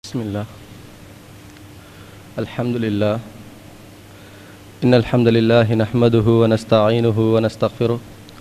بسم الله الحمد لله إن الحمد لله نحمده ونستعينه ونستغفره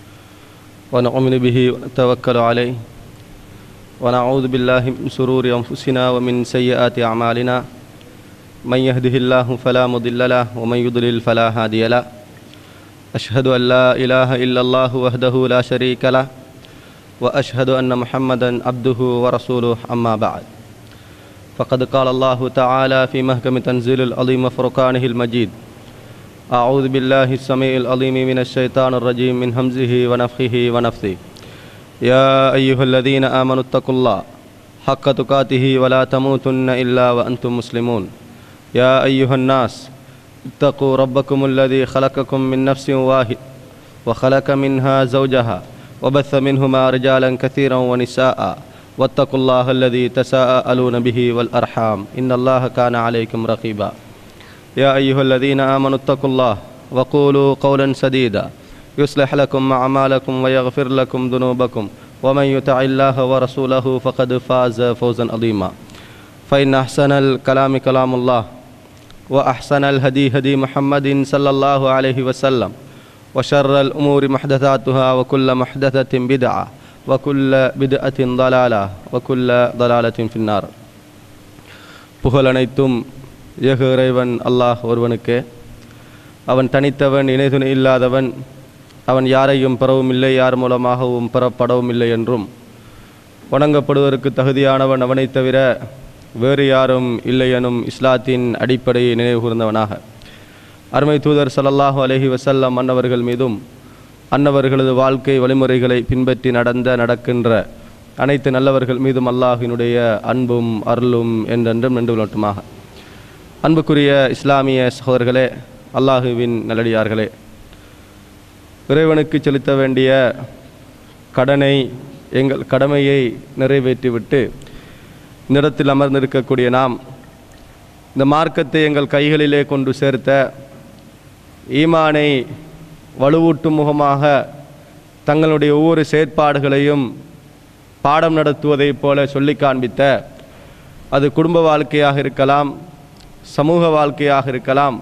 ونؤمن به ونتوكل عليه ونعوذ بالله من شرور أنفسنا ومن سيئات أعمالنا من يهده الله فلا مضل له ومن يضلل فلا هادي له أشهد أن لا إله إلا الله وحده لا شريك له وأشهد أن محمدا عبده ورسوله أما بعد فقد قال الله تعالى في محكم تنزيل العظيم فرقانه المجيد أعوذ بالله السميع العليم من الشيطان الرجيم من همزه ونفخه ونفثه يا أيها الذين آمنوا اتقوا الله حق تقاته ولا تموتن إلا وأنتم مسلمون يا أيها الناس اتقوا ربكم الذي خلقكم من نفس واحد وخلق منها زوجها وبث منهما رجالا كثيرا ونساء واتقوا الله الذي تساءلون به والأرحام إن الله كان عليكم رقيبا يا أيها الذين آمنوا اتقوا الله وقولوا قولا سديدا يصلح لكم أعمالكم ويغفر لكم ذنوبكم ومن يطع الله ورسوله فقد فاز فوزا عظيما فإن أحسن الكلام كلام الله وأحسن الهدي هدي محمد صلى الله عليه وسلم وشر الأمور محدثاتها وكل محدثة بدعة وكل بدعة ضلالة وكل ضلالة في النار புகழ் அனைத்தும் ஏக இறைவன் அல்லாஹ் ஒருவனுக்கே அவன் தனித்தவன் இணைதுணை இல்லாதவன் அவன் யாரையும் பெறவும் இல்லை யார் மூலமாகவும் பெறப்படவும் இல்லை என்றும் வணங்கப்படுவதற்கு தகுதியானவன் அவனைத் தவிர வேறு யாரும் இல்லை எனும் இஸ்லாத்தின் அடிப்படையை நினைவு கூர்ந்தவனாக அருமை தூதர் சல்லல்லாஹு அலஹி வசல்லம் அன்னவர்கள் மீதும் அன்னவர்களது வாழ்க்கை வழிமுறைகளை பின்பற்றி நடந்த நடக்கின்ற அனைத்து நல்லவர்கள் மீதும் அல்லாஹினுடைய அன்பும் அருளும் என்றென்றும் நின்று விளட்டுமாக அன்புக்குரிய இஸ்லாமிய சகோதரர்களே அல்லாஹுவின் நல்லடியார்களே இறைவனுக்கு செலுத்த வேண்டிய கடனை எங்கள் கடமையை நிறைவேற்றிவிட்டு இந்த இடத்தில் அமர்ந்திருக்கக்கூடிய நாம் இந்த மார்க்கத்தை எங்கள் கைகளிலே கொண்டு சேர்த்த ஈமானை வலுவூட்டும் முகமாக தங்களுடைய ஒவ்வொரு செயற்பாடுகளையும் பாடம் நடத்துவதைப் போல சொல்லி காண்பித்த அது குடும்ப வாழ்க்கையாக இருக்கலாம் சமூக வாழ்க்கையாக இருக்கலாம்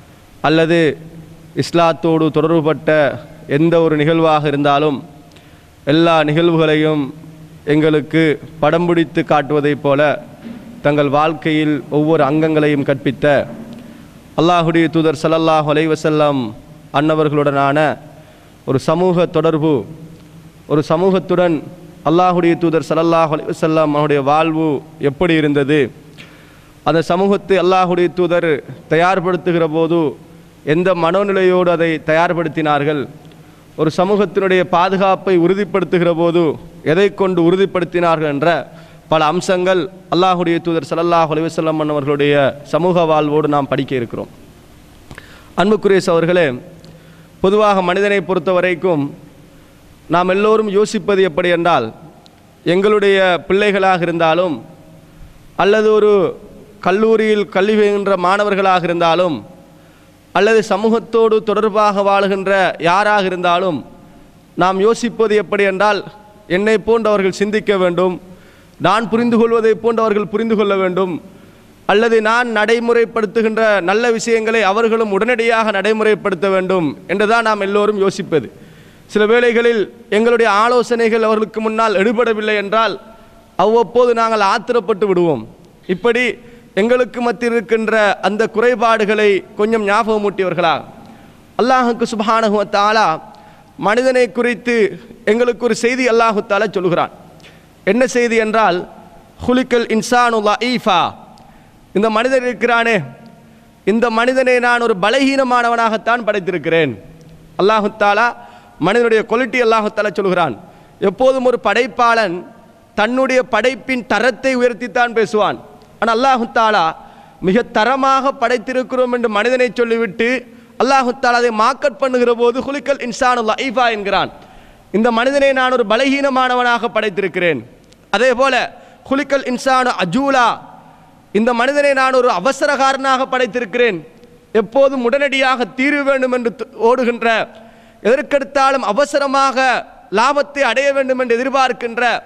அல்லது இஸ்லாத்தோடு தொடர்புபட்ட எந்த ஒரு நிகழ்வாக இருந்தாலும் எல்லா நிகழ்வுகளையும் எங்களுக்கு படம் பிடித்து காட்டுவதைப் போல தங்கள் வாழ்க்கையில் ஒவ்வொரு அங்கங்களையும் கற்பித்த அல்லாஹுடைய தூதர் சல்லல்லாஹ் அலைவசல்லாம் அன்னவர்களுடனான ஒரு சமூக தொடர்பு ஒரு சமூகத்துடன் அல்லாஹுடைய தூதர் சல்லல்லாஹ் அலைவசல்லாம் அவனுடைய வாழ்வு எப்படி இருந்தது அந்த சமூகத்தை அல்லாஹுடைய தூதர் தயார்படுத்துகிற போது எந்த மனோநிலையோடு அதை தயார்படுத்தினார்கள் ஒரு சமூகத்தினுடைய பாதுகாப்பை உறுதிப்படுத்துகிற போது எதை கொண்டு உறுதிப்படுத்தினார்கள் என்ற பல அம்சங்கள் அல்லாஹுடைய தூதர் சல்லல்லாஹ் அலிவசல்லம் அவர்களுடைய சமூக வாழ்வோடு நாம் படிக்க இருக்கிறோம் அன்புக்குரியஸ் அவர்களே பொதுவாக மனிதனை பொறுத்த வரைக்கும் நாம் எல்லோரும் யோசிப்பது எப்படி என்றால் எங்களுடைய பிள்ளைகளாக இருந்தாலும் அல்லது ஒரு கல்லூரியில் கல்வி பயின்ற மாணவர்களாக இருந்தாலும் அல்லது சமூகத்தோடு தொடர்பாக வாழுகின்ற யாராக இருந்தாலும் நாம் யோசிப்பது எப்படி என்றால் என்னை போன்றவர்கள் சிந்திக்க வேண்டும் நான் புரிந்து கொள்வதை போன்றவர்கள் புரிந்து கொள்ள வேண்டும் அல்லது நான் நடைமுறைப்படுத்துகின்ற நல்ல விஷயங்களை அவர்களும் உடனடியாக நடைமுறைப்படுத்த வேண்டும் என்றுதான் நாம் எல்லோரும் யோசிப்பது சில வேளைகளில் எங்களுடைய ஆலோசனைகள் அவர்களுக்கு முன்னால் எடுபடவில்லை என்றால் அவ்வப்போது நாங்கள் ஆத்திரப்பட்டு விடுவோம் இப்படி எங்களுக்கு மத்தியில் இருக்கின்ற அந்த குறைபாடுகளை கொஞ்சம் ஞாபகமூட்டியவர்களா அல்லாஹுக்கு சுபானகுவத்தாலா மனிதனை குறித்து எங்களுக்கு ஒரு செய்தி அல்லாஹு தாலா சொல்கிறான் என்ன செய்தி என்றால் ஹுலிக்கல் இன்சானுல்லா ஈஃபா இந்த மனிதன் இருக்கிறானே இந்த மனிதனை நான் ஒரு பலகீனமானவனாகத்தான் படைத்திருக்கிறேன் அல்லாஹு தாலா மனிதனுடைய குவாலிட்டி அல்லாஹு தாலா சொல்கிறான் எப்போதும் ஒரு படைப்பாளன் தன்னுடைய படைப்பின் தரத்தை உயர்த்தித்தான் பேசுவான் ஆனால் அல்லாஹு தாலா மிக தரமாக படைத்திருக்கிறோம் என்று மனிதனை சொல்லிவிட்டு அல்லாஹு தாலா அதை மார்க்கெட் பண்ணுகிற போது ஹுலிக்கல் இன்சானு லைஃபா என்கிறான் இந்த மனிதனை நான் ஒரு பலகீனமானவனாக படைத்திருக்கிறேன் அதே போல ஹுலிக்கல் இன்சானு அஜூலா இந்த மனிதனை நான் ஒரு அவசரகாரனாக படைத்திருக்கிறேன் எப்போதும் உடனடியாக தீர்வு வேண்டும் என்று ஓடுகின்ற எதற்கெடுத்தாலும் அவசரமாக லாபத்தை அடைய வேண்டும் என்று எதிர்பார்க்கின்ற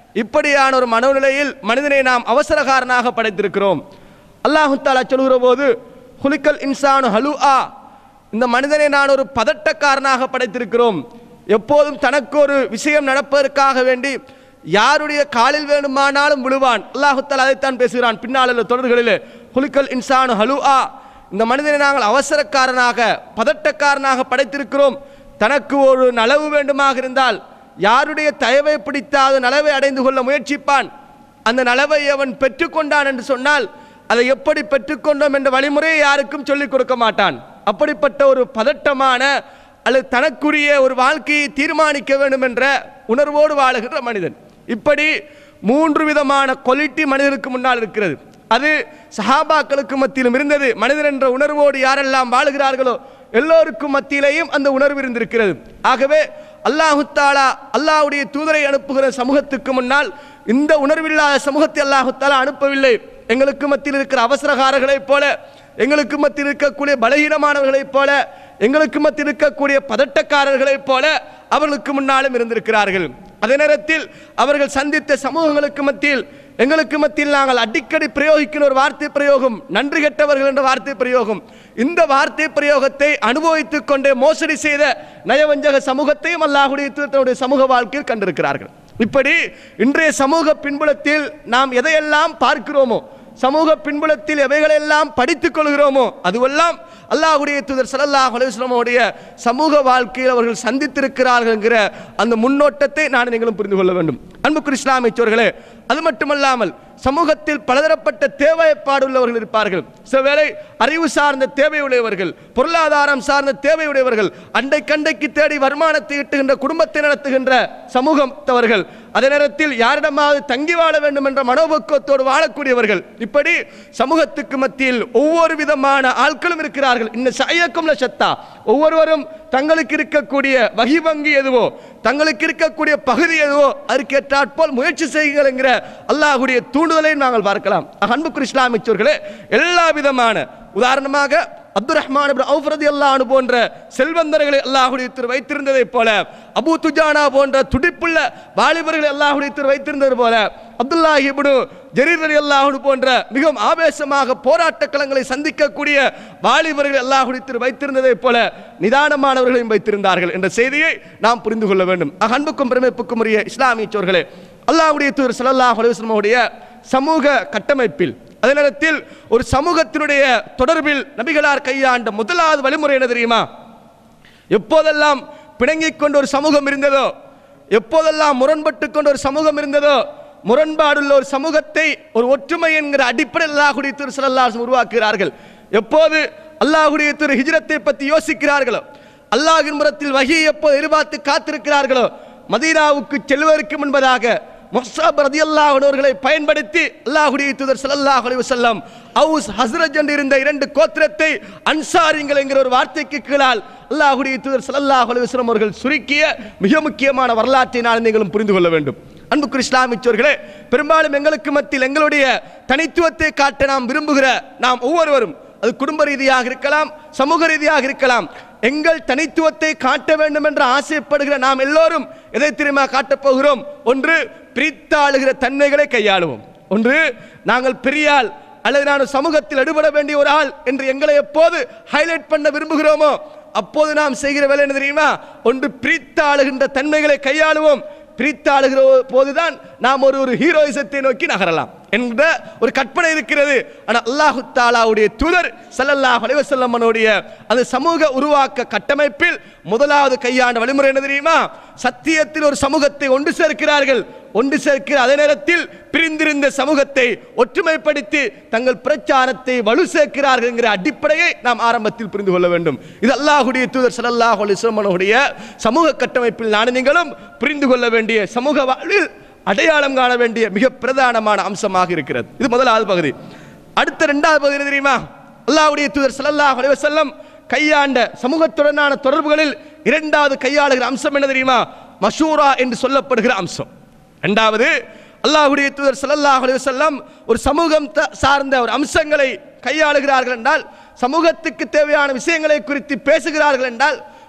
இப்படியான ஒரு மனநிலையில் மனிதனை நாம் அவசரகாரனாக படைத்திருக்கிறோம் அல்லாஹு தாலா சொல்கிற போது ஹுலிக்கல் இன்சானு ஹலுஆ இந்த மனிதனை நான் ஒரு பதட்டக்காரனாக படைத்திருக்கிறோம் எப்போதும் தனக்கு ஒரு விஷயம் நடப்பதற்காக வேண்டி யாருடைய காலில் வேணுமானாலும் விழுவான் அல்லாஹு தாலா அதைத்தான் பேசுகிறான் பின்னால் உள்ள தொடர்களில் ஹுலிக்கல் இன்சானு ஹலுஆ இந்த மனிதனை நாங்கள் அவசரக்காரனாக பதட்டக்காரனாக படைத்திருக்கிறோம் தனக்கு ஒரு நலவு வேண்டுமாக இருந்தால் யாருடைய தயவை பிடித்தாத நலவை அடைந்து கொள்ள முயற்சிப்பான் அந்த நலவை அவன் பெற்றுக்கொண்டான் என்று சொன்னால் அதை எப்படி பெற்றுக்கொண்டோம் என்ற வழிமுறையை யாருக்கும் சொல்லிக் கொடுக்க மாட்டான் அப்படிப்பட்ட ஒரு பதட்டமான அல்லது தனக்குரிய ஒரு வாழ்க்கையை தீர்மானிக்க வேண்டும் என்ற உணர்வோடு வாழுகின்ற மனிதன் இப்படி மூன்று விதமான குவாலிட்டி மனிதனுக்கு முன்னால் இருக்கிறது அது சஹாபாக்களுக்கு மத்தியிலும் இருந்தது மனிதன் என்ற உணர்வோடு யாரெல்லாம் வாழுகிறார்களோ எல்லோருக்கும் மத்தியிலேயும் அந்த உணர்வு இருந்திருக்கிறது ஆகவே அல்லாஹு தாலா அல்லாஹ்வுடைய தூதரை அனுப்புகிற சமூகத்துக்கு முன்னால் இந்த உணர்வில்லாத சமூகத்தை அல்லாஹு தாலா அனுப்பவில்லை எங்களுக்கு மத்தியில் இருக்கிற அவசரகாரர்களைப் போல எங்களுக்கு மத்தியில் இருக்கக்கூடிய பலகீனமானவர்களைப் போல எங்களுக்கு மத்தியில் இருக்கக்கூடிய பதட்டக்காரர்களைப் போல அவர்களுக்கு முன்னாலும் இருந்திருக்கிறார்கள் அதே நேரத்தில் அவர்கள் சந்தித்த சமூகங்களுக்கு மத்தியில் எங்களுக்கு மத்தியில் நாங்கள் அடிக்கடி பிரயோகிக்கிற ஒரு வார்த்தை பிரயோகம் நன்றி கெட்டவர்கள் என்ற வார்த்தை பிரயோகம் இந்த வார்த்தை பிரயோகத்தை அனுபவித்துக் கொண்டே மோசடி செய்த நயவஞ்சக சமூகத்தையும் அல்லாஹுடைய தூதருடைய சமூக வாழ்க்கையில் கண்டிருக்கிறார்கள் இப்படி இன்றைய சமூக பின்புலத்தில் நாம் எதையெல்லாம் பார்க்கிறோமோ சமூக பின்புலத்தில் எவைகளெல்லாம் படித்துக் கொள்கிறோமோ அதுவெல்லாம் அல்லாஹ்வுடைய தூதர் ஸல்லல்லாஹு அலைஹி வஸல்லமுடைய சமூக வாழ்க்கையில் அவர்கள் சந்தித்திருக்கிறார்கள் என்கிற அந்த முன்னோட்டத்தை நான் நீங்களும் புரிந்து கொள்ள வேண்டும் அன்புக்குரிய இஸ்லாமிய சோர்களே அது மட்டுமல்லாமல் சமூகத்தில் பலதரப்பட்ட தேவைப்பாடுள்ளவர்கள் இருப்பார்கள் சில வேளை அறிவு சார்ந்த தேவையுடையவர்கள் பொருளாதாரம் சார்ந்த தேவையுடையவர்கள் அண்டை கண்டைக்கு தேடி வருமானத்தை ஈட்டுகின்ற குடும்பத்தை நடத்துகின்ற சமூகத்தவர்கள் அதே நேரத்தில் யாரிடமாவது தங்கி வாழ வேண்டும் என்ற மனோபக்குவத்தோடு வாழக்கூடியவர்கள் இப்படி சமூகத்துக்கு மத்தியில் ஒவ்வொரு விதமான ஆட்களும் இருக்கிறார்கள் இந்த சயக்கும் சத்தா ஒவ்வொருவரும் தங்களுக்கு இருக்கக்கூடிய வகி வங்கி எதுவோ தங்களுக்கு இருக்கக்கூடிய பகுதி எதுவோ அதற்கேற்றாற்போல் முயற்சி செய்யுங்கள் என்கிற அல்லாஹுடைய தூண்டுதலை நாங்கள் பார்க்கலாம் அன்புக்குரிய இஸ்லாமிச்சோர்களே எல்லா விதமான உதாரணமாக அப்துல் ரஹ்மான் அவுஃபரதி அல்லாஹ் போன்ற செல்வந்தர்களை அல்லாஹுடைய திரு வைத்திருந்ததைப் போல அபூ துஜானா போன்ற துடிப்புள்ள வாலிபர்களை அல்லாஹுடைய திரு வைத்திருந்தது போல அப்துல்லாஹி இப்னு ஜரீர் அலி அல்லாஹு போன்ற மிகவும் ஆவேசமாக போராட்ட களங்களை சந்திக்கக்கூடிய வாலிபர்கள் அல்லாஹுடைய திரு வைத்திருந்ததைப் போல நிதானமானவர்களையும் வைத்திருந்தார்கள் என்ற செய்தியை நாம் புரிந்து கொள்ள வேண்டும் ஆக, அன்புக்கும் பெருமைப்புக்கும் உரிய இஸ்லாமிய சோர்களே அல்லாஹ்வுடைய தூதர் ஸல்லல்லாஹு அலைஹி வஸல்லமுடைய சமூக கட்டமைப்பில் அதே நேரத்தில் ஒரு சமூகத்தினுடைய தொடர்பில் நபிகளார் கையாண்ட முதலாவது வழிமுறை என்ன தெரியுமா எப்போதெல்லாம் பிணங்கிக் கொண்ட ஒரு சமூகம் இருந்ததோ எப்போதெல்லாம் முரண்பட்டு கொண்ட ஒரு சமூகம் இருந்ததோ முரண்பாடுள்ள ஒரு சமூகத்தை ஒரு ஒற்றுமை என்கிற அடிப்படையில் அல்லாஹுடைய திரு ஸல்லல்லாஹு உருவாக்குகிறார்கள் எப்போது அல்லாஹுடைய திரு ஹிஜ்ரத்தை பற்றி யோசிக்கிறார்களோ அல்லாஹின் புறத்தில் வகியை எப்போது எதிர்பார்த்து காத்திருக்கிறார்களோ மதீனாவுக்கு செல்வதற்கு முன்பதாக முஹ்ஸப் ரதியல்லாஹு அவர்களை பயன்படுத்தி அல்லாஹ்வுடைய தூதர் ஸல்லல்லாஹு அலைஹி வஸல்லம் அவுஸ் ஹஸ்ரஜ் என்று இருந்த இரண்டு கோத்திரத்தை அன்சாரிங்கள் என்கிற ஒரு வார்த்தைக்கு கீழால் அல்லாஹ்வுடைய தூதர் ஸல்லல்லாஹு அலைஹி வஸல்லம் அவர்கள் சுருக்கிய மிக முக்கியமான வரலாற்றை நான் நீங்களும் புரிந்து கொள்ள வேண்டும் அன்புக்குரிய இஸ்லாமிச்சோர்களே பெரும்பாலும் எங்களுக்கு மத்தியில் எங்களுடைய தனித்துவத்தை காட்ட நாம் விரும்புகிற நாம் ஒவ்வொருவரும் அது குடும்ப ரீதியாக இருக்கலாம் சமூக ரீதியாக இருக்கலாம் எங்கள் தனித்துவத்தை காட்ட வேண்டும் என்று ஆசைப்படுகிற நாம் எல்லோரும் எதை தெரியுமா காட்டப் போகிறோம் ஒன்று பிரித்தாளுகிற தன்மைகளை கையாளுவோம் ஒன்று நாங்கள் பெரியாள் அல்லது நான் சமூகத்தில் எடுபட வேண்டிய ஒரு ஆள் என்று எங்களை எப்போது ஹைலைட் பண்ண விரும்புகிறோமோ அப்போது நாம் செய்கிற வேலை என்ன தெரியுமா ஒன்று பிரித்தாளுகின்ற தன்மைகளை கையாளுவோம் பிரித்தாளுகிற போதுதான் நாம் ஒரு ஒரு ஹீரோயிசத்தை நோக்கி நகரலாம் என்ற ஒரு கற்பனை இருக்கிறது ஆனால் அல்லாஹு தாலாவுடைய தூதர் ஸல்லல்லாஹு அலைஹி வஸல்லம் அவனுடைய அந்த சமூக உருவாக்க கட்டமைப்பில் முதலாவது கையாண்ட வழிமுறை என்ன தெரியுமா சத்தியத்தில் ஒரு சமூகத்தை ஒன்று சேர்க்கிறார்கள் ஒன்று சேர்க்கிற அதே நேரத்தில் பிரிந்திருந்த சமூகத்தை ஒற்றுமைப்படுத்தி தங்கள் பிரச்சாரத்தை வலு சேர்க்கிறார்கள் என்கிற அடிப்படையை நாம் ஆரம்பத்தில் புரிந்து கொள்ள வேண்டும் இது அல்லாஹுடைய தூதர் ஸல்லல்லாஹு அலைஹி வஸல்லம் அவனுடைய சமூக கட்டமைப்பில் நான் நீங்களும் புரிந்து கொள்ள வேண்டிய சமூக வாழ்வில் அடையாளம் காண வேண்டிய மிக பிரதானமான அம்சமாக இருக்கிறது இது முதலாவது பகுதி அடுத்த இரண்டாவது பகுதி என்ன தெரியுமா அல்லாஹ்வுடைய தூதர் ஸல்லல்லாஹு அலைஹி வஸல்லம் கையாண்ட சமூகத்துடனான தொடர்புகளில் இரண்டாவது கையாளுகிற அம்சம் என்ன தெரியுமா மஷூரா என்று சொல்லப்படுகிற அம்சம் இரண்டாவது அல்லாஹ்வுடைய தூதர் ஸல்லல்லாஹு அலைஹி வஸல்லம் ஒரு சமூகம் த- சார்ந்த ஒரு அம்சங்களை கையாளுகிறார்கள் என்றால் சமூகத்துக்கு தேவையான விஷயங்களை குறித்து பேசுகிறார்கள் என்றால்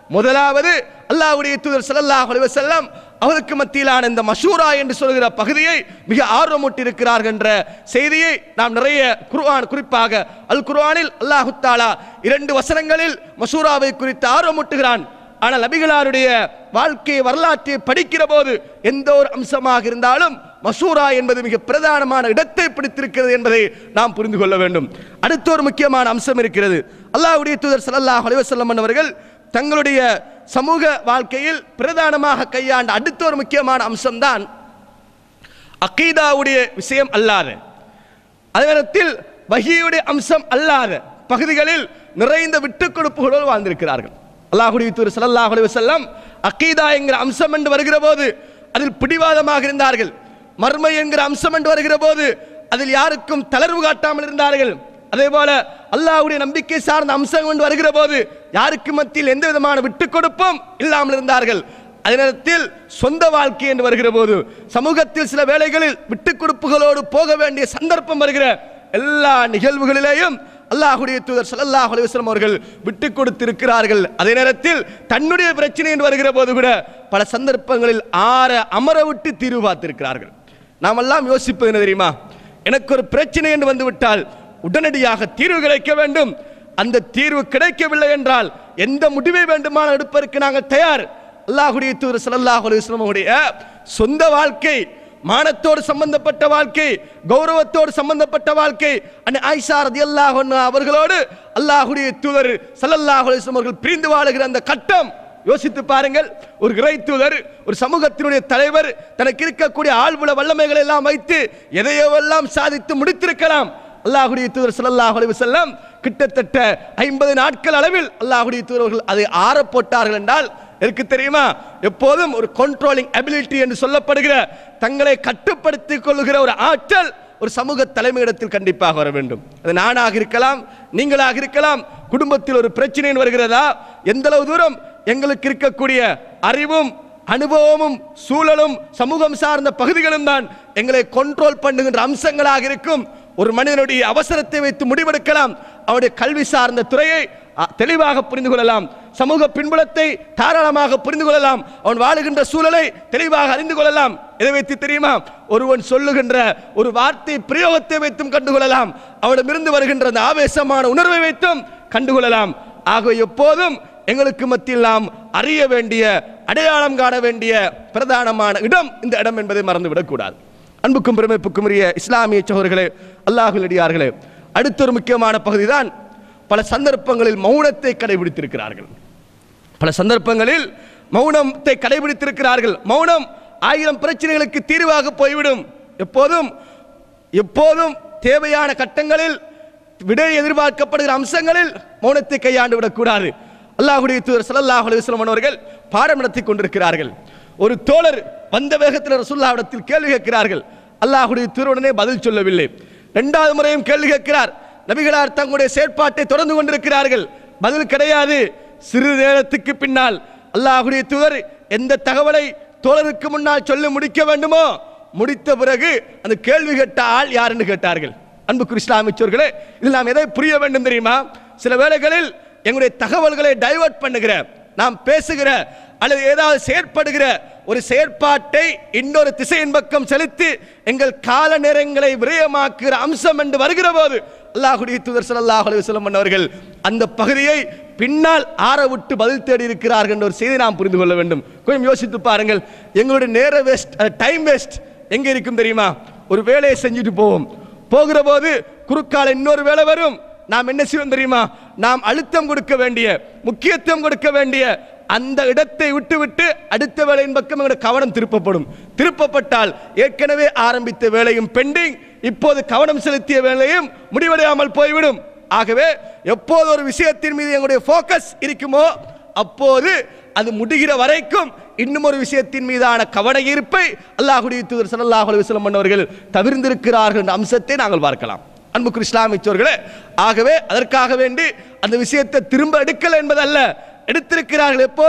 முதலாவது அல்லாஹ்வுடைய தூதர் ஸல்லல்லாஹு அலைஹி வஸல்லம் அவருக்கு மத்தியிலான இந்த மஷூரா என்று சொல்கிற பகுதியை மிக ஆர்வமூட்டி இருக்கிறார்கள் என்ற செய்தியை நாம் நிறைய குர்ஆன் குறிப்பாக அல் குர்ஆனில் அல்லாஹு தாலா இரண்டு வசனங்களில் மஷூராவை குறித்து ஆர்வமூட்டுகிறான் ஆனால் நபிகளாருடைய வாழ்க்கை வரலாற்றை படிக்கிற போது எந்த ஒரு அம்சமாக இருந்தாலும் மசூரா என்பது மிக பிரதானமான இடத்தை பிடித்திருக்கிறது என்பதை நாம் புரிந்து கொள்ள வேண்டும் அடுத்த ஒரு முக்கியமான அம்சம் இருக்கிறது அல்லாஹ்வுடைய தூதர் ஸல்லல்லாஹு அலைஹி வஸல்லம் அவர்கள் தங்களுடைய சமூக வாழ்க்கையில் பிரதானமாக கையாண்ட அடுத்த ஒரு முக்கியமான அம்சம்தான் அக்கீதாவுடைய விஷயம் அல்லாத அதே நேரத்தில் வஹியுடைய அம்சம் அல்லாத பகுதிகளில் நிறைந்த விட்டுக் கொடுப்புகளோடு வாழ்ந்திருக்கிறார்கள் அல்லாஹுடைய தூர் ஸல்லல்லாஹு அலைஹி வஸல்லம் அக்கீதா என்கிற அம்சம் என்று வருகிற போது அதில் பிடிவாதமாக இருந்தார்கள் மர்மை என்கிற அம்சம் என்று வருகிற போது அதில் யாருக்கும் தளர்வு காட்டாமல் இருந்தார்கள் அதே போல அல்லாஹ்வுடைய நம்பிக்கை சார்ந்த அம்சம் என்று வருகிற போது யாருக்கு மத்தியில் எந்த விதமான விட்டுக் கொடுப்பும் இல்லாமல் இருந்தார்கள் அதே நேரத்தில் சொந்த வாழ்க்கை என்று வருகிற போது சமூகத்தில் சில வேளைகளில் விட்டுக் கொடுப்புகளோடு போக வேண்டிய சந்தர்ப்பம் வருகிற எல்லா நிகழ்வுகளிலேயும் அல்லாஹுடைய தூதர் ஸல்லல்லாஹு அலைஹி வஸல்லம் அவர்கள் விட்டுக் கொடுத்திருக்கிறார்கள் அதே நேரத்தில் தன்னுடைய பிரச்சனை என்று வருகிற போது கூட பல சந்தர்ப்பங்களில் ஆற அமர விட்டு தீர்வு பார்த்திருக்கிறார்கள் நாம் எல்லாம் யோசிப்பது என்ன தெரியுமா எனக்கு ஒரு பிரச்சனை என்று வந்து விட்டால் உடனடியாக தீர்வு கிடைக்க வேண்டும் அந்த தீர்வு கிடைக்கவில்லை என்றால் எந்த முடிவை வேண்டுமானால் எடுப்பதற்கு நாங்கள் தயார் அல்லாஹுடைய தூதர் ஸல்லல்லாஹு அலைஹி வஸல்லம் அவருடைய சொந்த வாழ்க்கை மானத்தோடு சம்பந்தப்பட்ட வாழ்க்கை கௌரவத்தோடு சம்பந்தப்பட்ட வாழ்க்கை அன்னை ஆயிஷா ரதியல்லாஹு அன்ஹா அவர்களோடு அல்லாஹுடைய தூதர் ஸல்லல்லாஹு அலைஹி வஸல்லம் அவர்கள் பிரிந்து வாழுகிற அந்த கட்டம் யோசித்து பாருங்கள் ஒரு இறை தூதர் ஒரு சமூகத்தினுடைய தலைவர் தனக்கு இருக்கக்கூடிய ஆழ்வுல வல்லமைகளை எல்லாம் வைத்து எதையோவெல்லாம் சாதித்து முடித்திருக்கலாம் அல்லாஹுடைய தூதர் ஸல்லல்லாஹு அலைஹி வஸல்லம் கிட்டத்தட்ட ஐம்பது நாட்கள் அளவில் அல்லாஹுடைய தூதர்கள் அதை ஆற போட்டார்கள் என்றால் எனக்கு தெரியுமா எப்போதும் ஒரு கண்ட்ரோலிங் அபிலிட்டி என்று சொல்லப்படுகிற தங்களை கட்டுப்படுத்திக் கொள்ளுகிற ஒரு ஆற்றல் ஒரு சமூக தலைமையிடத்தில் கண்டிப்பாக வர வேண்டும் அது நானாக இருக்கலாம் நீங்களாக இருக்கலாம் குடும்பத்தில் ஒரு பிரச்சனை வருகிறதா எந்த அளவு தூரம் எங்களுக்கு இருக்கக்கூடிய அறிவும் அனுபவமும் சூழலும் சமூகம் சார்ந்த பகுதிகளும் தான் எங்களை கண்ட்ரோல் பண்ணுகின்ற அம்சங்களாக இருக்கும் ஒரு மனிதனுடைய அவசரத்தை வைத்து முடிவெடுக்கலாம் அவனுடைய கல்வி சார்ந்த துறையை அ, தெளிவாக புரிந்து கொள்ளலாம் சமூக பின்புலத்தை தாராளமாக புரிந்து கொள்ளலாம் அவன் வாழுகின்ற சூழலை தெளிவாக அறிந்து கொள்ளலாம் எதை வைத்து தெரியுமா ஒருவன் சொல்லுகின்ற ஒரு வார்த்தை பிரயோகத்தை வைத்தும் கண்டுகொள்ளலாம் அவனிடமிருந்து வருகின்ற அந்த ஆவேசமான உணர்வை வைத்தும் கண்டுகொள்ளலாம் ஆக எப்போதும் எங்களுக்கு மத்தியில் நாம் அறிய வேண்டிய அடையாளம் காண வேண்டிய பிரதானமான இடம் இந்த இடம் என்பதை மறந்துவிடக்கூடாது அன்புக்கும் பெருமைப்புக்கும் உரிய இஸ்லாமிய சகோதரர்களே அல்லாஹுலடியார்களே அடுத்த ஒரு முக்கியமான பகுதிதான் பல சந்தர்ப்பங்களில் மௌனத்தை கடைபிடித்திருக்கிறார்கள் பல சந்தர்ப்பங்களில் மௌனத்தை கடைபிடித்திருக்கிறார்கள் மௌனம் ஆயிரம் பிரச்சனைகளுக்கு தீர்வாக போய்விடும் எப்போதும் எப்போதும் தேவையான கட்டங்களில் விடை எதிர்பார்க்கப்படுகிற அம்சங்களில் மௌனத்தை கையாண்டு விடக்கூடாது அல்லாஹுடைய தூதர் ஸல்லல்லாஹு அலைஹி வஸல்லம் அவர்கள் பாடம் நடத்தி கொண்டிருக்கிறார்கள் ஒரு தோழர் வந்த வேகத்தில் ரசூல்லாவிடத்தில் கேள்வி கேட்கிறார்கள் அல்லாஹுடைய தூதருடனே பதில் சொல்லவில்லை இரண்டாவது முறையும் கேள்வி கேட்கிறார் நபிகளார் தங்களுடைய செயற்பாட்டை தொடர்ந்து கொண்டிருக்கிறார்கள் பதில் கிடையாது சிறிது நேரத்துக்கு பின்னால் அல்லாஹுடைய தூதர் எந்த தகவலை தோழருக்கு முன்னால் சொல்லி முடிக்க வேண்டுமோ முடித்த பிறகு அந்த கேள்வி கேட்ட ஆள் யாருன்னு கேட்டார்கள் அன்புக்கு இஸ்லாமிச்சோர்களே இதில் நாம் எதை புரிய வேண்டும் தெரியுமா சில வேளைகளில் எங்களுடைய தகவல்களை டைவர்ட் பண்ணுகிற நாம் பேசுகிற அல்லது ஏதாவது செயற்படுகிற ஒரு செயற்பாட்டை இன்னொரு திசையின் பக்கம் செலுத்தி எங்கள் கால நேரங்களை விரயமாக்குகிற அம்சம் என்று வருகிற போது அல்லாஹுடைய தூதர் ஸல்லல்லாஹு அலைஹி வஸல்லம் அவர்கள் அந்த பகுதியை பின்னால் ஆற விட்டு பதில் தேடி இருக்கிறார்கள் என்ற ஒரு செய்தி நாம் புரிந்து கொள்ள வேண்டும் கொஞ்சம் யோசித்து பாருங்கள் எங்களுடைய நேர வேஸ்ட் டைம் வேஸ்ட் எங்க இருக்கும் தெரியுமா ஒரு வேலையை செஞ்சுட்டு போவோம் போகிற போது குறுக்கால இன்னொரு வேலை வரும் நாம் என்ன செய்வோம் தெரியுமா நாம் அழுத்தம் கொடுக்க வேண்டிய முக்கியத்துவம் கொடுக்க வேண்டிய அந்த இடத்தை விட்டுவிட்டு அடுத்த வேலையின் பக்கம் எங்களுடைய கவனம் திருப்பப்படும் திருப்பப்பட்டால் ஏற்கனவே ஆரம்பித்த வேலையும் பெண்டிங் இப்போது கவனம் செலுத்திய வேலையும் முடிவடையாமல் போய்விடும் ஆகவே எப்போது ஒரு விஷயத்தின் மீது எங்களுடைய ஃபோக்கஸ் இருக்குமோ அப்போது அது முடிகிற வரைக்கும் இன்னும் ஒரு விஷயத்தின் மீதான கவன ஈர்ப்பை அல்லாஹுடைய தூதர் ஸல்லல்லாஹு அலைஹி வஸல்லம் அவர்கள் தவிர்ந்திருக்கிறார்கள் என்ற அம்சத்தை நாங்கள் பார்க்கலாம் அன்புக்கு இஸ்லாமிச்சோர்களே ஆகவே அதற்காக வேண்டி அந்த விஷயத்தை திரும்ப எடுக்கல என்பதல்ல எடுத்திருக்கிறார்கள் எப்போது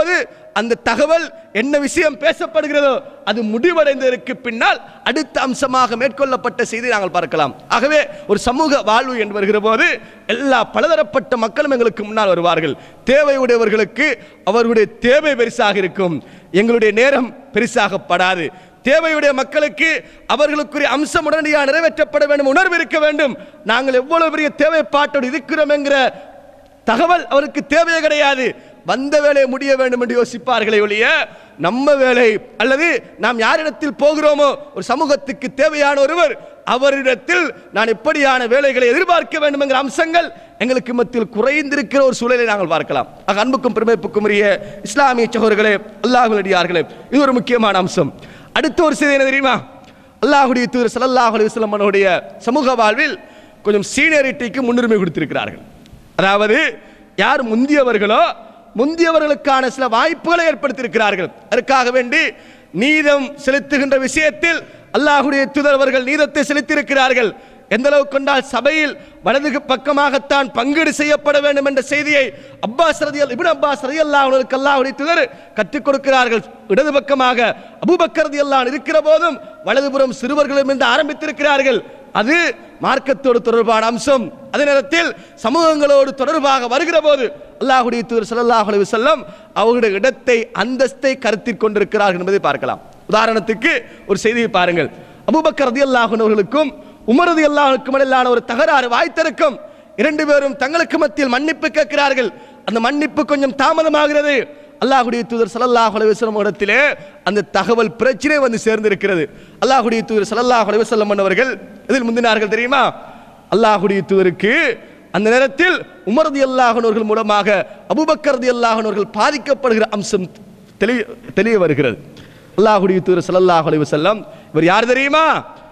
அந்த தகவல் என்ன விஷயம் பேசப்படுகிறதோ அது முடிவடைந்ததற்கு பின்னால் அடுத்த அம்சமாக மேற்கொள்ளப்பட்ட செய்தி நாங்கள் பார்க்கலாம் ஆகவே ஒரு சமூக வாழ்வு என்று வருகிற போது எல்லா பலதரப்பட்ட மக்களும் எங்களுக்கு முன்னால் வருவார்கள் தேவையுடையவர்களுக்கு அவர்களுடைய தேவை பெருசாக இருக்கும் எங்களுடைய நேரம் பெருசாகப்படாது தேவையுடைய மக்களுக்கு அவர்களுக்குரிய அம்சம் உடனடியாக நிறைவேற்றப்பட வேண்டும் உணர்வு இருக்க வேண்டும் நாங்கள் எவ்வளவு பெரிய தேவைப்பாட்டோடு இருக்கிறோம் என்கிற தகவல் அவருக்கு தேவையே கிடையாது வந்த வேலையை முடிய வேண்டும் என்று யோசிப்பார்களே ஒழிய நம்ம வேலை அல்லது நாம் யாரிடத்தில் போகிறோமோ ஒரு சமூகத்துக்கு தேவையான ஒருவர் அவரிடத்தில் நான் எப்படியான வேலைகளை எதிர்பார்க்க வேண்டும் என்கிற அம்சங்கள் எங்களுக்கு மத்தியில் குறைந்திருக்கிற ஒரு சூழலை நாங்கள் பார்க்கலாம் ஆக அன்புக்கும் பெருமைப்புக்கும் உரிய இஸ்லாமிய சகோதரர்களே அல்லாஹுலடியார்களே இது ஒரு முக்கியமான அம்சம் அடுத்த ஒரு செய்தி என்ன தெரியுமா அல்லாஹுடைய தூதர் ஸல்லல்லாஹு அலைஹி வஸல்லம் அவருடைய சமூக வாழ்வில் கொஞ்சம் சீனியரிட்டிக்கு முன்னுரிமை கொடுத்திருக்கிறார்கள் அதாவது யார் முந்தியவர்களோ முந்தியவர்களுக்கான சில வாய்ப்புகளை ஏற்படுத்தியிருக்கிறார்கள் அதற்காக வேண்டி நீதம் செலுத்துகின்ற விஷயத்தில் அல்லாஹுடைய தூதர் அவர்கள் நீதத்தை செலுத்தியிருக்கிறார்கள் எந்த அளவுக்கு கொண்டால் சபையில் வலது பக்கமாகத்தான் பங்கீடு செய்யப்பட வேண்டும் என்ற செய்தியை அப்பாஸ் ரதியல் இப்னு அப்பாஸ் ரதியல்லாஹு அவர்களுக்கு அல்லாஹ்வுடைய தூதர் கற்றுக் கொடுக்கிறார்கள் இடது பக்கமாக அபூபக்கர் ரதியல்லாஹு இருக்கிற போதும் வலதுபுறம் சிறுவர்களும் என்று ஆரம்பித்திருக்கிறார்கள் அது மார்க்கத்தோடு தொடர்பான அம்சம் அதே நேரத்தில் சமூகங்களோடு தொடர்பாக வருகிற போது அல்லாஹுடைய தூதர் ஸல்லல்லாஹு அலைஹி வஸல்லம் அவருடைய இடத்தை அந்தஸ்தை கருத்தில் கொண்டிருக்கிறார்கள் என்பதை பார்க்கலாம் உதாரணத்துக்கு ஒரு செய்தியை பாருங்கள் அபூபக்கர் ரதியல்லாஹு அவர்களுக்கும் உமர் ரதியல்லாஹுக்கும் இடையிலான ஒரு தகராறு வாய்த்திருக்கும் இரண்டு பேரும் தங்களுக்கு மத்தியில் மன்னிப்பு கேட்கிறார்கள் அந்த மன்னிப்பு கொஞ்சம் தாமதமாகிறது அல்லாஹுடைய தூதர் ஸல்லல்லாஹு அலைஹி வஸல்லம் இடத்திலே அந்த தகவல் பிரச்சனை வந்து சேர்ந்திருக்கிறது அல்லாஹுடைய தூதர் ஸல்லல்லாஹு அலைஹி வஸல்லம் அவர்கள் எதில் முந்தினார்கள் தெரியுமா அல்லாஹுடைய தூதருக்கு அந்த நேரத்தில் உமரதி அல்லாஹனவர்கள் மூலமாக அபுபக்கரதி அல்லாஹனவர்கள் பாதிக்கப்படுகிற அம்சம் தெளிய தெளிய வருகிறது அல்லாஹுடைய தூதர் ஸல்லல்லாஹு அலைஹி வஸல்லம் இவர் யார் தெரியுமா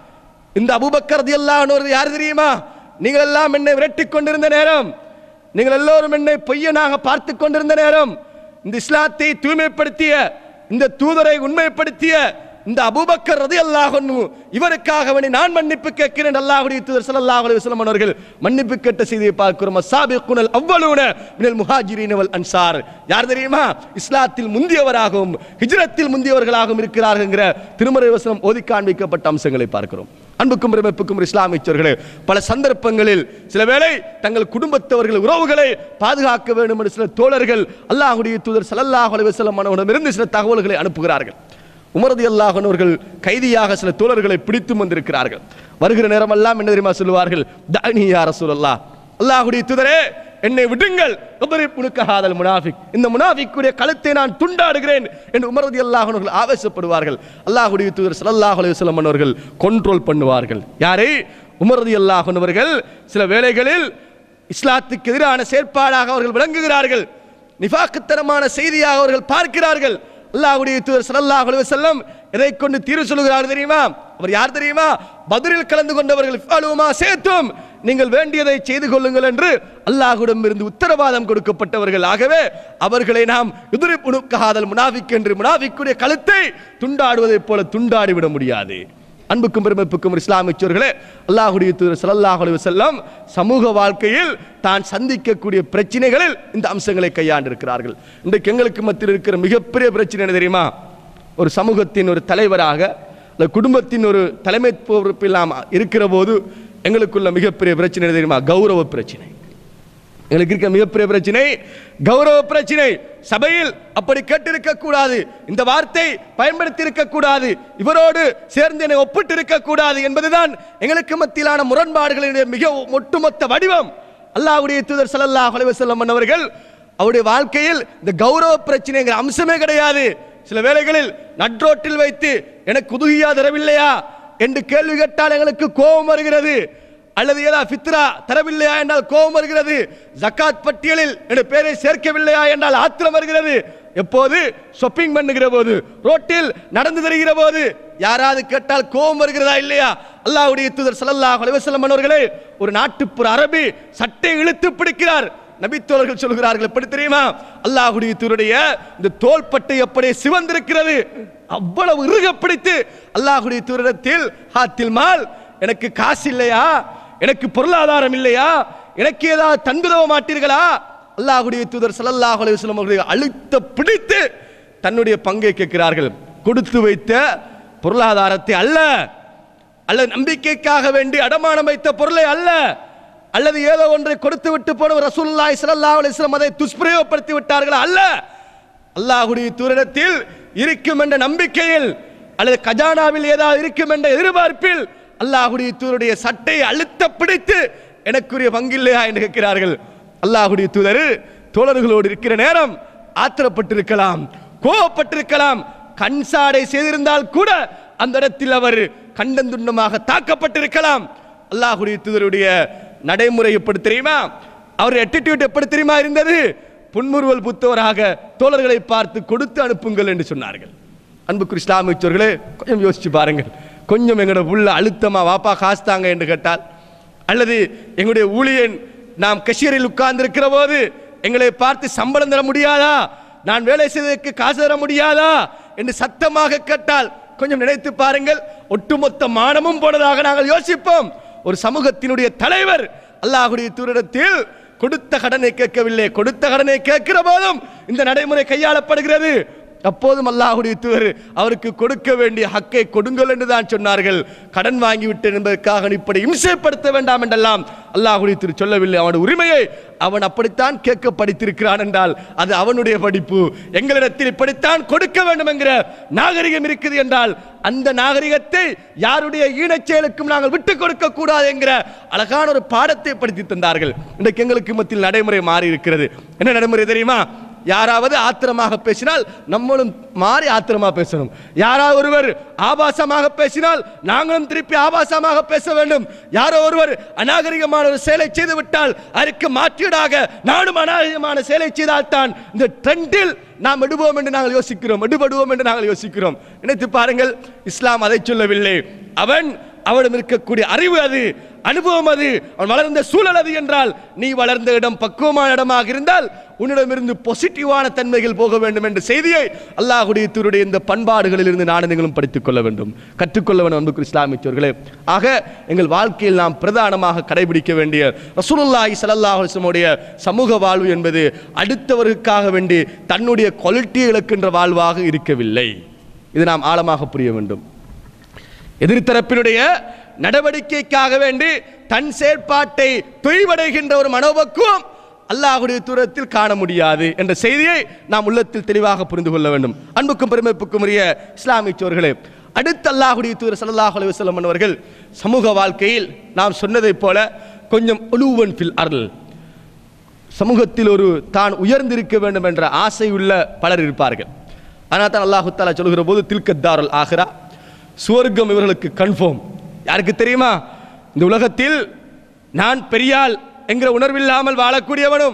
இந்த அபுபக்கரதி அல்லாஹனவர் யார் தெரியுமா நீங்கள் எல்லாம் என்னை விரட்டிக் கொண்டிருந்த நேரம் நீங்கள் எல்லோரும் என்னை பொய்யனாக பார்த்து கொண்டிருந்த நேரம் இந்த இஸ்லாத்தை தூய்மைப்படுத்திய இந்த தூதரை உண்மைப்படுத்திய இந்த அபூபக்கர் ரதி அல்லாஹ் இவருக்காக வேண்டி நான் மன்னிப்பு கேட்கிறேன் அல்லாஹுடைய தூதர் ஸல்லல்லாஹு அலைஹி வஸல்லம் அவர்கள் மன்னிப்பு கேட்ட செய்தியை பார்க்கிறோம் அஸ்ஸாபிகுனல் அவ்வலூன மினல் முஹாஜிரீன வல் அன்சார் யார் தெரியுமா இஸ்லாத்தில் முந்தியவராகவும் ஹிஜ்ரத்தில் முந்தியவர்களாகவும் இருக்கிறார்கள் என்கிற திருமறை வசனம் ஓதி காண்பிக்கப்பட்ட அம்சங்களை பார்க்கிறோம் அன்புக்கும் பெருமைப்புக்கும் இஸ்லாமியர்களே பல சந்தர்ப்பங்களில் சில வேளை தங்கள் குடும்பத்தவர்கள் உறவுகளை பாதுகாக்க வேண்டும் என்று சில தோழர்கள் அல்லாஹுடைய தூதர் ஸல்லல்லாஹு அலைஹி வஸல்லம் அவர்களிடமிருந்து சில தகவல்களை அனுப்புகிறார்கள் உமரதி அல்லாஹனவர்கள் கைதியாக சில தோழர்களை பிடித்து வந்திருக்கிறார்கள் வருகிற நேரமெல்லாம் என்ன தெரியுமா சொல்லுவார்கள் தானி யா ரசூலல்லாஹ் அல்லாஹுடைய தூதரே என்னை விடுங்கள் உபரிப் முனுக்கஹாதல் முனாஃபிக் இந்த முனாஃபிக்குடைய கழுத்தை நான் துண்டாடுகிறேன் என்று உமரதி அல்லாஹனவர்கள் ஆவேசப்படுவார்கள் அல்லாஹுடைய தூதர் ஸல்லல்லாஹு அலைஹி வஸல்லம் அவர்கள் கண்ட்ரோல் பண்ணுவார்கள் யாரை உமரதி அல்லாஹனவர்கள் சில வேளைகளில் இஸ்லாத்துக்கு எதிரான செயற்பாடாக அவர்கள் விளங்குகிறார்கள் நிஃபாக்குத்தனமான செய்தியாக அவர்கள் பார்க்கிறார்கள் அல்லாஹ்வுடைய தூதர் ஸல்லல்லாஹு அலைஹி வஸல்லம் எதை கொண்டு தீர்வு சொல்லுகிறார் தெரியுமா அவர் யார் தெரியுமா பதிலில் கலந்து கொண்டவர்கள் இஃபாலுமா சேத்தும் நீங்கள் வேண்டியதை செய்து கொள்ளுங்கள் என்று அல்லாஹ்விடம் இருந்து உத்தரவாதம் கொடுக்கப்பட்டவர்கள் ஆகவே அவர்களை நாம் எதிரி புணுக்காதல் முனாஃபிக் என்று முனாஃபிக்குடைய கழுத்தை துண்டாடுவதைப் போல துண்டாடி விட முடியாது அன்புக்கும் பெருமைப்புக்கும் இஸ்லாமியர்களே அல்லாஹுடைய தூதர் ஸல்லல்லாஹு அலைஹி வஸல்லம் சமூக வாழ்க்கையில் தான் சந்திக்கக்கூடிய பிரச்சனைகளில் இந்த அம்சங்களை கையாண்டிருக்கிறார்கள் இன்றைக்கு எங்களுக்கு மத்தியில் இருக்கிற மிகப்பெரிய பிரச்சனை என்ன தெரியுமா ஒரு சமூகத்தின் ஒரு தலைவராக அந்த குடும்பத்தின் ஒரு தலைமை பொறுப்பில் நாம் இருக்கிற போது எங்களுக்குள்ள மிகப்பெரிய பிரச்சனை என்ன தெரியுமா கௌரவ பிரச்சனை எங்களுக்கு இருக்க மிகப்பெரிய பிரச்சனை கௌரவ பிரச்சனை சபையில் அப்படி கேட்டிருக்க கூடாது இந்த வார்த்தை பயன்படுத்தி இருக்க கூடாது இவரோடு சேர்ந்து என்னை ஒப்பிட்டு இருக்க கூடாது என்பதுதான் எங்களுக்கு மத்தியிலான முரண்பாடுகளினுடைய மிக ஒட்டுமொத்த வடிவம் அல்லாஹ்வுடைய தூதர் ஸல்லல்லாஹு அலைஹி வஸல்லம் அவர்கள் அவருடைய வாழ்க்கையில் இந்த கௌரவ பிரச்சனைங்கிற அம்சமே கிடையாது சில வேளைகளில் நட்ரோட்டில் வைத்து எனக்கு உதுகியா தரவில்லையா என்று கேள்வி கேட்டால் எங்களுக்கு கோபம் வருகிறது அல்லது ஏதா ஃபித்ரா தரவில்லையா என்றால் கோபம் வருகிறது ஜக்காத் பட்டியலில் என் பேரை சேர்க்கவில்லையா என்றால் ஆத்திரம் வருகிறது எப்போது ஷாப்பிங் பண்ணுகிற போது ரோட்டில் நடந்து தெரிகிற போது யாராவது கேட்டால் கோபம் வருகிறதா இல்லையா அல்லாஹ்வுடைய தூதர் ஸல்லல்லாஹு அலைஹி வஸல்லம் அவர்களே ஒரு நாட்டுப்புற அரபி சட்டை இழுத்து பிடிக்கிறார் நபித்தோழர்கள் சொல்கிறார்கள் எப்படி தெரியுமா அல்லாஹ்வுடைய தூருடைய இந்த தோள்பட்டை அப்படியே சிவந்திருக்கிறது அவ்வளவு இறுக பிடித்து அல்லாஹ்வுடைய தூரிடத்தில் ஹாத்தில் மால் எனக்கு காசு இல்லையா எனக்கு பொருளாதாரம் இல்லையா எனக்கு ஏதாவது தந்துதவ மாட்டீர்களா அல்லாஹ்வுடைய தூதர் ஸல்லல்லாஹு அலைஹி வஸல்லம் அவர்களை அழுத்த பிடித்து தன்னுடைய பங்கை கேட்கிறார்கள் கொடுத்து வைத்த பொருளாதாரத்தை அல்ல அல்லது நம்பிக்கைக்காக வேண்டி அடமானம் வைத்த பொருளை அல்ல அல்லது ஏதோ ஒன்றை கொடுத்து விட்டு போன ரசூலுல்லாஹி ஸல்லல்லாஹு அலைஹி வஸல்லம் அதை துஷ்பிரயோகப்படுத்தி விட்டார்கள் அல்ல அல்லாஹ்வுடைய தூரிடத்தில் இருக்கும் என்ற நம்பிக்கையில் அல்லது கஜானாவில் ஏதாவது இருக்கும் என்ற எதிர்பார்ப்பில் அல்லாஹ்வுடைய தூருடைய சட்டையை அழுத்த பிடித்து எனக்குரிய பங்கில்லையா என்று கேட்கிறார்கள் அல்லாஹ்வுடைய தூதர் தோழர்களோடு இருக்கிற நேரம் ஆத்திரப்பட்டிருக்கலாம் கோவப்பட்டிருக்கலாம் கண் சாடை செய்திருந்தால் கூட அந்த இடத்தில் அவர் கண்டந்துண்டமாக தாக்கப்பட்டிருக்கலாம் அல்லாஹ்வுடைய தூதருடைய நடைமுறை எப்படி தெரியுமா அவர் attitude எப்படி தெரியுமா இருந்தது புன்முறுவல் புத்தவராக தோழர்களை பார்த்து கொடுத்து அனுப்புங்கள் என்று சொன்னார்கள் அன்புக்கு இஸ்லாமியர்களே கொஞ்சம் யோசிச்சு பாருங்கள் கொஞ்சம் எங்களோட உள்ள அழுத்தமா வாப்பா காசு தாங்க என்று கேட்டால் அல்லது எங்களுடைய ஊழியன் நாம் கஷீரில் உட்கார்ந்து இருக்கிற போது எங்களை பார்த்து சம்பளம் தர முடியாதா நான் வேலை செய்வதற்கு காசு தர முடியாதா என்று சத்தமாக கேட்டால் கொஞ்சம் நினைத்து பாருங்கள் ஒட்டுமொத்த மானமும் போனதாக நாங்கள் யோசிப்போம் ஒரு சமூகத்தினுடைய தலைவர் அல்லாஹுடைய தூரிடத்தில் கொடுத்த கடனை கேட்கவில்லை கொடுத்த கடனை கேட்கிற போதும் இந்த நடைமுறை கையாளப்படுகிறது அப்போதும் அல்லாஹுடைய தூதர் அவருக்கு கொடுக்க வேண்டிய ஹக்கை கொடுங்கள் என்று தான் சொன்னார்கள் கடன் வாங்கிவிட்டேன் என்பதற்காக இப்படி இம்சைப்படுத்த வேண்டாம் என்றெல்லாம் அல்லாஹுடைய திரு சொல்லவில்லை அவனுடைய உரிமையை அவன் அப்படித்தான் கேட்க படித்திருக்கிறான் என்றால் அது அவனுடைய படிப்பு எங்களிடத்தில் இப்படித்தான் கொடுக்க வேண்டும் என்கிற நாகரிகம் இருக்குது என்றால் அந்த நாகரிகத்தை யாருடைய ஈனச் செயலுக்கும் நாங்கள் விட்டுக் கொடுக்க கூடாது என்கிற அழகான ஒரு பாடத்தை படித்து தந்தார்கள் இன்றைக்கு எங்களுக்கு மத்தியில் நடைமுறை மாறி இருக்கிறது என்ன நடைமுறை தெரியுமா யாராவது ஆத்திரமாக பேசினால் நம்மளும் மாறி ஆத்திரமாக பேசணும் யாராவது ஒருவர் ஆபாசமாக பேசினால் நாங்களும் திருப்பி ஆபாசமாக பேச வேண்டும் யாரோ ஒருவர் அநாகரிகமான ஒரு செயலை செய்து விட்டால் அதற்கு மாற்றீடாக நானும் அநாகரிகமான செயலை செய்தால் தான் இந்த ட்ரெண்டில் நாம் எடுவோம் என்று நாங்கள் யோசிக்கிறோம் எடுபடுவோம் என்று நாங்கள் யோசிக்கிறோம் நினைத்து பாருங்கள் இஸ்லாம் அதை சொல்லவில்லை அவன் அவனிடம் இருக்கக்கூடிய அறிவு அது அனுபவம் அது அவன் வளர்ந்த சூழல் அது என்றால் நீ வளர்ந்த இடம் பக்குவமான இடமாக இருந்தால் உன்னிடமிருந்து பாசிட்டிவான தன்மைகள் போக வேண்டும் என்ற செய்தியை அல்லாஹுடைய தூருடைய இந்த பண்பாடுகளில் இருந்து நானும் நீங்களும் படித்துக் கொள்ள வேண்டும் கற்றுக்கொள்ள வேண்டும் அன்புக்கு இஸ்லாமியர்களே ஆக எங்கள் வாழ்க்கையில் நாம் பிரதானமாக கடைபிடிக்க வேண்டிய ரசூலுல்லாஹி ஸல்லல்லாஹு அலைஹி வஸல்லம்-உடைய சமூக வாழ்வு என்பது அடுத்தவருக்காக வேண்டி தன்னுடைய குவாலிட்டியை இழக்கின்ற வாழ்வாக இருக்கவில்லை இது நாம் ஆழமாக புரிய வேண்டும் எதிர்த்தரப்பினுடைய நடவடிக்கைக்காக வேண்டி தன் செயற்பாட்டை தொய்வடைகின்ற ஒரு மனோபக்குவம் அல்லாஹுடைய தூரத்தில் காண முடியாது என்ற செய்தியை நாம் உள்ளத்தில் தெளிவாக புரிந்து கொள்ள வேண்டும் அன்புக்கும் பெருமைப்புக்கும் உரிய இஸ்லாமிய சோர்களே அடுத்து அல்லாஹுடைய தூதர் ஸல்லல்லாஹு அலைஹி வஸல்லம் அவர்கள் சமூக வாழ்க்கையில் நாம் சொன்னதைப் போல கொஞ்சம் ஒலுவன் ஃபில் அருள் சமூகத்தில் ஒரு தான் உயர்ந்திருக்க வேண்டும் என்ற ஆசை உள்ள பலர் இருப்பார்கள் ஆனால் தான் அல்லாஹு தாலா சொல்கிற போது தில்கத்தாரல் ஆகிறா சுவர்க்கம் இவர்களுக்கு கன்ஃபார்ம் யாருக்கு தெரியுமா இந்த உலகத்தில் நான் பெரியாள் என்கிற உணர்வில்லாமல் வாழக்கூடியவனும்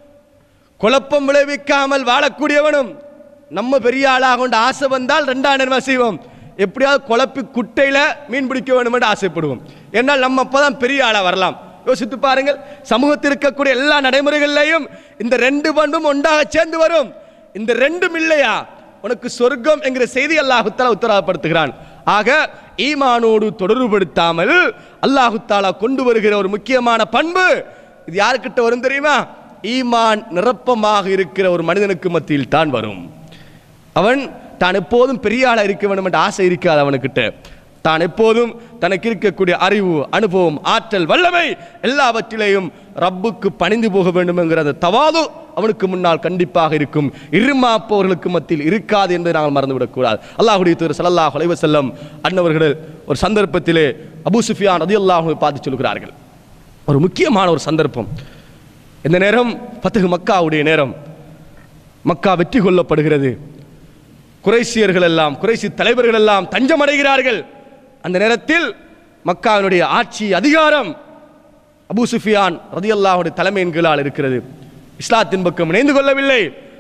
குழப்பம் விளைவிக்காமல் வாழக்கூடியவனும் நம்ம பெரிய ஆளாக கொண்டு ஆசை வந்தால் ரெண்டாம் நேரமா செய்வோம் எப்படியாவது குழப்பி குட்டையில மீன் பிடிக்க வேண்டும் என்று ஆசைப்படுவோம் என்னால் நம்ம அப்பதான் பெரிய ஆளா வரலாம் யோசித்து பாருங்கள் சமூகத்தில் இருக்கக்கூடிய எல்லா நடைமுறைகளிலையும் இந்த ரெண்டு பண்பும் ஒன்றாக சேர்ந்து வரும் இந்த ரெண்டும் இல்லையா உனக்கு சொர்க்கம் என்கிற செய்தி அல்லாஹுத்தாலா உத்தரவாதப்படுத்துகிறான் ஆக ஈமானோடு தொடர்புபடுத்தாமல் அல்லாஹு தாலா கொண்டு வருகிற ஒரு முக்கியமான பண்பு இது யாருக்கிட்ட வரும் தெரியுமா ஈமான் நிரப்பமாக இருக்கிற ஒரு மனிதனுக்கு மத்தியில் தான் வரும் அவன் தான் எப்போதும் பெரிய ஆளா இருக்க வேண்டும் என்ற ஆசை இருக்காது அவனுக்கிட்ட தான் எப்போதும் தனக்கு இருக்கக்கூடிய அறிவு அனுபவம் ஆற்றல் வல்லமை எல்லாவற்றிலேயும் ரப்புக்கு பணிந்து போக வேண்டும் என்கிற அந்த தவாது அவனுக்கு முன்னால் கண்டிப்பாக இருக்கும் இருமாப்பவர்களுக்கு மத்தியில் இருக்காது என்பதை நாங்கள் மறந்துவிடக்கூடாது அல்லாஹுடைய தூர் ஸல்லல்லாஹு அலைஹி வஸல்லம் அன்னவர்கள் ஒரு சந்தர்ப்பத்திலே அபூ சுஃபியான் ரதியல்லாஹு பார்த்து சொல்கிறார்கள் ஒரு முக்கியமான ஒரு சந்தர்ப்பம் இந்த நேரம் பத்துகு மக்காவுடைய நேரம் மக்கா வெற்றி கொள்ளப்படுகிறது குறைசியர்கள் எல்லாம் குறைசி தலைவர்கள் எல்லாம் தஞ்சமடைகிறார்கள் அந்த நேரத்தில் மக்காவினுடைய ஆட்சி அதிகாரம் அபூ சுஃபியான் ரதியல்லாஹுடைய தலைமையின் கீழால் இருக்கிறது இஸ்லாத்தின் பக்கம் இணைந்து கொள்ளவில்லை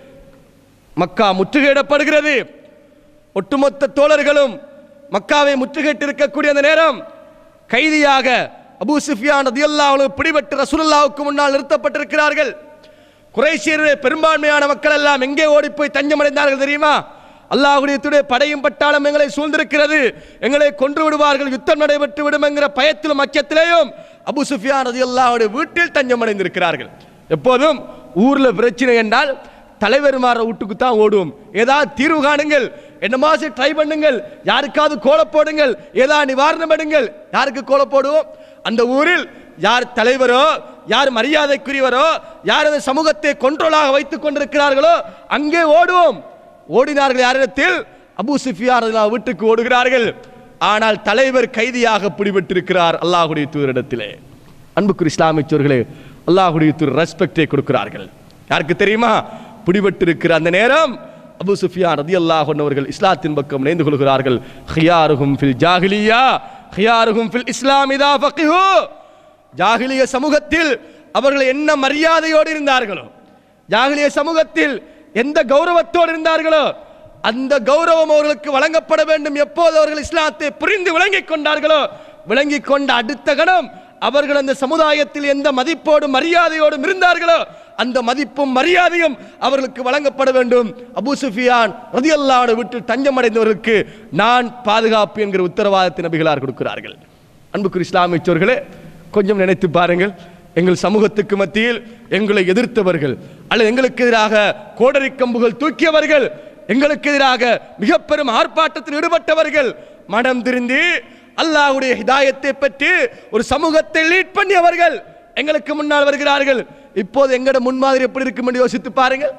மக்கா முற்றுகையிடப்படுகிறது ஒட்டுமொத்த தோழர்களும் மக்காவை முற்றுகையிட்டிருக்கக்கூடிய அந்த நேரம் கைதியாக அபூ சுஃபியான் ரதியல்லாஹு பிடிபட்டு ரசூலுல்லாஹுக்கு முன்னால் நிறுத்தப்பட்டிருக்கிறார்கள் குறைசியருடைய பெரும்பான்மையான மக்கள் எல்லாம் எங்கே ஓடி போய் தஞ்சமடைந்தார்கள் தெரியுமா அல்லாஹுடைய துடைய படையும் பட்டாளம் எங்களை சூழ்ந்திருக்கிறது எங்களை கொன்று விடுவார்கள் யுத்தம் நடைபெற்று விடும் என்கிற பயத்திலும் அச்சத்திலேயும் அபு சுஃபியான் ரதி அல்லாஹுடைய வீட்டில் தஞ்சமடைந்திருக்கிறார்கள் எப்போதும் ஊர்ல பிரச்சனை என்றால் தலைவர்மார வீட்டுக்கு தான் ஓடுவோம் ஏதாவது தீர்வு காணுங்கள் என்ன மாசம் ட்ரை பண்ணுங்கள் யாருக்காவது கோல போடுங்கள் ஏதாவது நிவாரணம் எடுங்கள் யாருக்கு கோல போடுவோம் அந்த ஊரில் யார் தலைவரோ யார் மரியாதைக்குரியவரோ யார் அந்த சமூகத்தை கொண்ட்ரோலாக வைத்துக் கொண்டிருக்கிறார்களோ அங்கே ஓடுவோம் ஓடினார்கள் யாரிடத்தில் அபூ சுஃபியான் ரலியல்லாஹு வீட்டுக்கு ஓடுகிறார்கள் ஆனால் தலைவர் கைதியாக பிடிபட்டிருக்கிறார் அல்லாஹுடைய தூதரிடத்திலே அன்புக்குரிய இஸ்லாமியர்களே அல்லாஹுடைய தூதர் ரெஸ்பெக்டை கொடுக்கிறார்கள் யாருக்கு தெரியுமா பிடிபட்டிருக்கிற அந்த நேரம் அபூ சுஃபியான் ரதியல்லாஹு அன்ஹு அவர்கள் இஸ்லாத்தின் பக்கம் இணைந்து கொள்கிறார்கள் ஹியாருஹும் ஃபில் ஜாஹிலியா ஹியாருஹும் ஃபில் இஸ்லாம் இதா ஃபகிஹு ஜாகிலிய சமூகத்தில் அவர்கள் என்ன மரியாதையோடு இருந்தார்களோ ஜாகிலிய சமூகத்தில் எந்த கௌரவத்தோடு இருந்தார்களோ அந்த கௌரவம் அவர்களுக்கு வழங்கப்பட வேண்டும் எப்போது அவர்கள் இஸ்லாத்தை புரிந்து விளங்கிக் கொண்டார்களோ விளங்கிக் கொண்ட அடுத்த கணம் அவர்கள் அந்த சமுதாயத்தில் எந்த மதிப்போடும் மரியாதையோடும் இருந்தார்களோ அந்த மதிப்பும் மரியாதையும் அவர்களுக்கு வழங்கப்பட வேண்டும் அபூ சுஃபியான் ரதியல்லாடு விட்டு தஞ்சமடைந்தவர்களுக்கு நான் பாதுகாப்பு என்கிற உத்தரவாதத்தை நபிகளார் கொடுக்கிறார்கள் அன்புக்குரிய இஸ்லாமியச்சோர்களே கொஞ்சம் நினைத்து பாருங்கள் எங்கள் சமூகத்துக்கு மத்தியில் எங்களை எதிர்த்தவர்கள் அல்லது எங்களுக்கு எதிராக கோடரி கம்புகள் தூக்கியவர்கள் எங்களுக்கு எதிராக மிக பெரும் ஆர்ப்பாட்டத்தில் ஈடுபட்டவர்கள் மனம் திருந்தி அல்லாஹ்வுடைய ஹிதாயத்தை பற்றி ஒரு சமூகத்தை லீட் பண்ணியவர்கள் எங்களுக்கு முன்னால் வருகிறார்கள் இப்போது எங்கட முன்மாதிரி எப்படி இருக்கும் என்று யோசித்து பாருங்கள்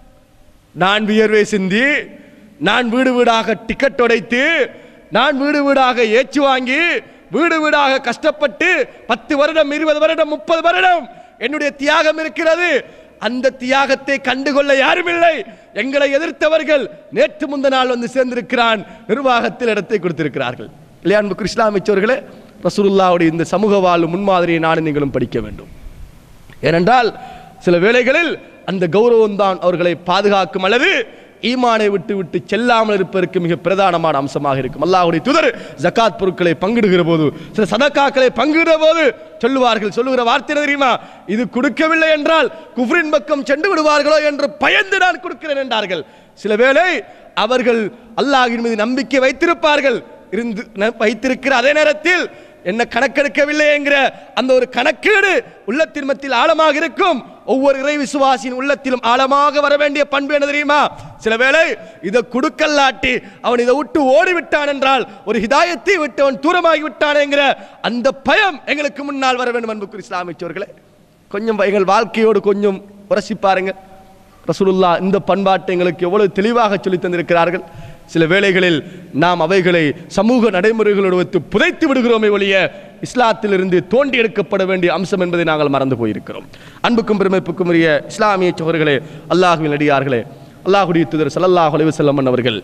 நான் வியர்வை சிந்தி நான் வீடு வீடாக டிக்கெட் உடைத்து நான் வீடு வீடாக ஏச்சு வாங்கி வீடு வீடாக கஷ்டப்பட்டு பத்து வருடம் இருபது வருடம் முப்பது வருடம் என்னுடைய தியாகம் இருக்கிறது அந்த தியாகத்தை கண்டுகொள்ள யாரும் இல்லை எங்களை எதிர்த்தவர்கள் நேற்று முந்த நாள் வந்து சேர்ந்திருக்கிறான் நிர்வாகத்தில் இடத்தை கொடுத்திருக்கிறார்கள் இல்லையா அன்பு இஸ்லாமிச்சவர்களே ரசூலுல்லாவுடைய இந்த சமூக வாழ்வு முன்மாதிரியை நானும் நீங்களும் படிக்க வேண்டும் ஏனென்றால் சில வேளைகளில் அந்த கௌரவம் தான் அவர்களை பாதுகாக்கும் அல்லது ஈமானை விட்டு விட்டு செல்லாமல் இருப்பதற்கு மிக பிரதானமான அம்சமாக இருக்கும் அல்லாஹ்வுடைய தூதர் ஜகாத் பொருட்களை பங்கிடுகிற போது சில சதக்காக்களை பங்கிடுற போது சொல்லுவார்கள் சொல்லுகிற வார்த்தை என்ன தெரியுமா இது கொடுக்கவில்லை என்றால் குஃப்ரின் பக்கம் சென்று விடுவார்களோ என்று பயந்து நான் கொடுக்கிறேன் என்றார்கள் சில வேளை அவர்கள் அல்லாஹ்வின் மீது நம்பிக்கை வைத்திருப்பார்கள் இருந்து ந- வைத்திருக்கிற அதே நேரத்தில் என்ன கணக்கெடுக்கவில்லை என்கிற அந்த ஒரு கணக்கீடு உள்ளத்தின் மத்தியில் ஆழமாக இருக்கும் ஒவ்வொரு இறை விசுவாசியின் உள்ளத்திலும் ஆழமாக வர வேண்டிய பண்பு என்ன தெரியுமா சில வேளை இதை கொடுக்கல்லாட்டி அவன் இதை விட்டு ஓடி விட்டான் என்றால் ஒரு ஹிதாயத்தை விட்டு அவன் தூரமாகி விட்டான் என்கிற அந்த பயம் எங்களுக்கு முன்னால் வர வேண்டும் அன்புக்குரிய இஸ்லாமிச்சவர்களே கொஞ்சம் எங்கள் வாழ்க்கையோடு கொஞ்சம் உரசி பாருங்க ரசூலுல்லா இந்த பண்பாட்டை எங்களுக்கு எவ்வளவு தெளிவாக சொல்லித் தந்திருக்கிறார்கள் சில வேளைகளில் நாம் அவைகளை சமூக நடைமுறைகளோடு வைத்து புதைத்து விடுகிறோமே ஒழிய இஸ்லாத்திலிருந்து தோண்டி எடுக்கப்பட வேண்டிய அம்சம் என்பதை நாங்கள் மறந்து போயிருக்கிறோம் அன்புக்கும் பெருமைப்புக்கும் உரிய இஸ்லாமிய சோழர்களே அல்லாஹுவின் அடியார்களே அல்லாஹுடைய தூதர் ஸல்லல்லாஹு அலைஹி வஸல்லம் அவர்கள்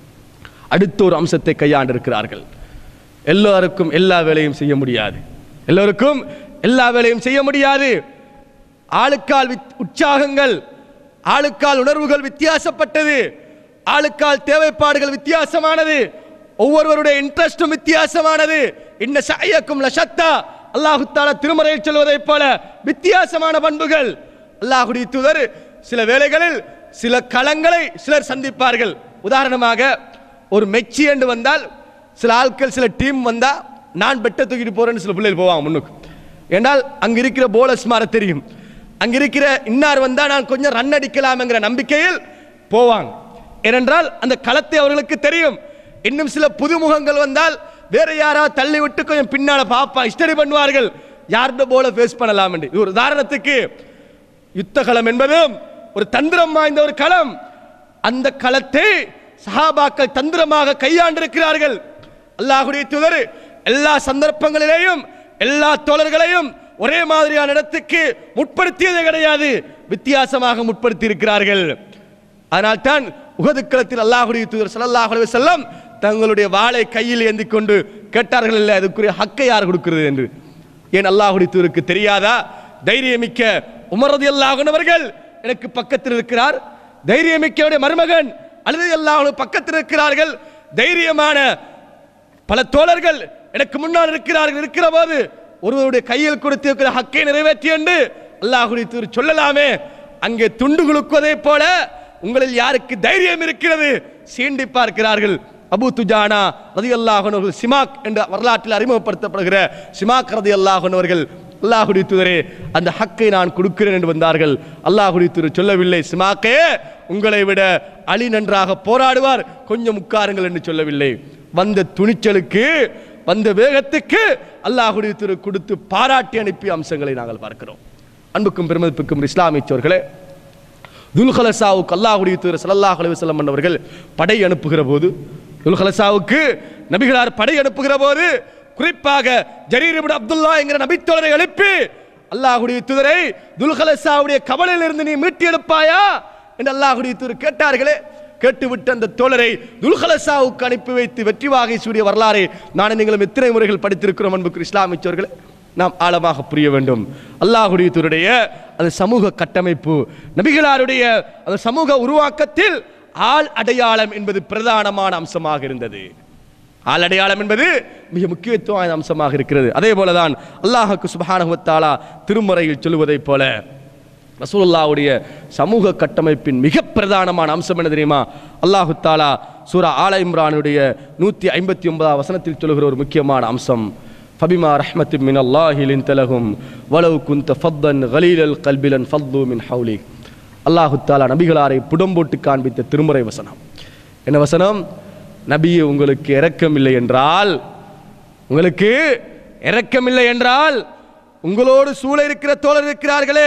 அடுத்த ஒரு அம்சத்தை கையாண்டிருக்கிறார்கள் எல்லாருக்கும் எல்லா வேலையும் செய்ய முடியாது எல்லோருக்கும் எல்லா வேலையும் செய்ய முடியாது ஆளுக்கால் வித்- உற்சாகங்கள் ஆளுக்கால் உணர்வுகள் வித்தியாசப்பட்டது ஆளுக்கால் தேவைப்பாடுகள் வித்தியாசமானது ஒவ்வொருவருடைய இன்ட்ரெஸ்டும் வித்தியாசமானது இன்ன சஐயக்கும் லஷத்தா அல்லாஹு தாலா திருமறையில் சொல்வதைப் போல வித்தியாசமான பண்புகள் அல்லாஹுடைய தூதர் சில வேளைகளில் சில களங்களை சிலர் சந்திப்பார்கள் உதாரணமாக ஒரு மெச்சி என்று வந்தால் சில ஆட்கள் சில டீம் வந்தா நான் பெட்ட தூக்கிட்டு போறேன்னு சில பிள்ளைகள் போவாங்க முன்னுக்கு ஏனால் அங்க இருக்கிற போலஸ் மாற தெரியும் அங்க இருக்கிற இன்னார் வந்தா நான் கொஞ்சம் ரன் அடிக்கலாம்ங்கிற நம்பிக்கையில் போவாங்க ஏனென்றால் அந்த களத்தை அவர்களுக்கு தெரியும் இன்னும் சில புதுமுகங்கள் வந்தால் வேற யாராவது தள்ளி விட்டு கொஞ்சம் பின்னால பாப்பா ஸ்டடி பண்ணுவார்கள் யார்கிட்ட போல ஃபேஸ் பண்ணலாம் என்று இது ஒரு உதாரணத்துக்கு யுத்த களம் என்பதும் ஒரு தந்திரம் வாய்ந்த ஒரு களம் அந்த களத்தை சஹாபாக்கள் தந்திரமாக கையாண்டிருக்கிறார்கள் அல்லாஹுடைய தூதர் எல்லா சந்தர்ப்பங்களிலேயும் எல்லா தோழர்களையும் ஒரே மாதிரியான இடத்துக்கு முற்படுத்தியதே கிடையாது வித்தியாசமாக முற்படுத்தி இருக்கிறார்கள் அதனால் தான் உகதுக்களத்தில் அல்லாஹுடைய தூதர் ஸல்லல்லாஹு அலைஹி வஸல்லம் தங்களுடைய வாளை கையில் ஏந்தி கொண்டு கேட்டார்கள் இல்லை அதுக்குரிய ஹக்கை யார் கொடுக்கிறது என்று ஏன் அல்லாஹுடைய தூதருக்கு தெரியாதா தைரியமிக்க உமரது அல்லாஹனவர்கள் எனக்கு பக்கத்தில் இருக்கிறார் தைரியமிக்கவுடைய மருமகன் அல்லது அல்லாஹ் பக்கத்தில் இருக்கிறார்கள் தைரியமான பல தோழர்கள் எனக்கு முன்னால் இருக்கிறார்கள் இருக்கிற போது ஒருவருடைய கையில் கொடுத்திருக்கிற ஹக்கை நிறைவேற்றி என்று அல்லாஹுடைய தூதர் சொல்லலாமே அங்கே துண்டு குலுக்குவதைப் போல உங்களில் யாருக்கு தைரியம் இருக்கிறது சீண்டி பார்க்கிறார்கள் அபு துஜானா ரதி அல்லாஹனவர்கள் சிமாக் என்ற வரலாற்றில் அறிமுகப்படுத்தப்படுகிற சிமாக் ரதி அல்லாஹனவர்கள் அல்லாஹுடைய தூதரே அந்த ஹக்கை நான் கொடுக்கிறேன் என்று வந்தார்கள் அல்லாஹுடைய தூதர் சொல்லவில்லை சிமாக்கே உங்களை விட அலி நன்றாக போராடுவார் கொஞ்சம் உட்காருங்கள் என்று சொல்லவில்லை வந்த துணிச்சலுக்கு வந்த வேகத்துக்கு அல்லாஹுடைய திரு கொடுத்து பாராட்டி அனுப்பிய அம்சங்களை நாங்கள் பார்க்கிறோம் அன்புக்கும் பெருமதிப்புக்கும் இஸ்லாமியச்சோர்களே துல்ஹலசாவுக்கு அல்லாஹுடைய தூதர் ஸல்லல்லாஹு அலைஹி வஸல்லம் அவர்கள் படை அனுப்புகிற போது துல்ஹலசாவுக்கு நபிகளார் படை அனுப்புகிற போது குறிப்பாக ஜரீர் இப்னு அப்துல்லா என்கிற நபித்தோழரை எழுப்பி அல்லாஹுடைய தூதரை துல்ஹலசாவுடைய கவலையிலிருந்து நீ மீட்டி எடுப்பாயா என்று அல்லாஹுடைய தூதர் கேட்டார்களே கேட்டுவிட்டு அந்த தோழரை துல்ஹலசாவுக்கு அனுப்பி வைத்து வெற்றி வாகை சூடிய வரலாறை நான் நீங்களும் எத்தனை முறைகள் படித்திருக்கிறோம் அன்புக்கு இஸ்லாமிச்சோர்களே நாம் ஆழமாக புரிய வேண்டும் அல்லாஹுடைய தூருடைய அந்த சமூக கட்டமைப்பு நபிகளாருடைய அந்த சமூக உருவாக்கத்தில் ஆள் அடையாளம் என்பது பிரதானமான அம்சமாக இருந்தது ஆள் அடையாளம் என்பது மிக முக்கியத்துவமான அம்சமாக இருக்கிறது அதே போலதான் அல்லாஹுக்கு சுபஹானஹு தஆலா திருமறையில் சொல்லுவதைப் போல ரசூலுல்லாவுடைய சமூக கட்டமைப்பின் மிக பிரதானமான அம்சம் என்ன தெரியுமா அல்லாஹு தாலா சூரா ஆல இம்ரானுடைய நூற்றி ஐம்பத்தி ஒன்பதாம் வசனத்தில் சொல்லுகிற ஒரு முக்கியமான அம்சம் ஃபபிமா ரஹ்மத்தி மின் அல்லாஹி லின்தலகும் வலவு குந்த ஃபத்தன் கலீலல் கல்பிலன் ஃபல்லு மின் ஹவுலி அல்லாஹு தாலா நபிகளாரை புடம்போட்டு காண்பித்த திருமுறை வசனம் என்ன வசனம் நபியே உங்களுக்கு இரக்கமில்லை என்றால் உங்களுக்கு இரக்கமில்லை என்றால் உங்களோடு சூழ இருக்கிற தோழர் இருக்கிறார்களே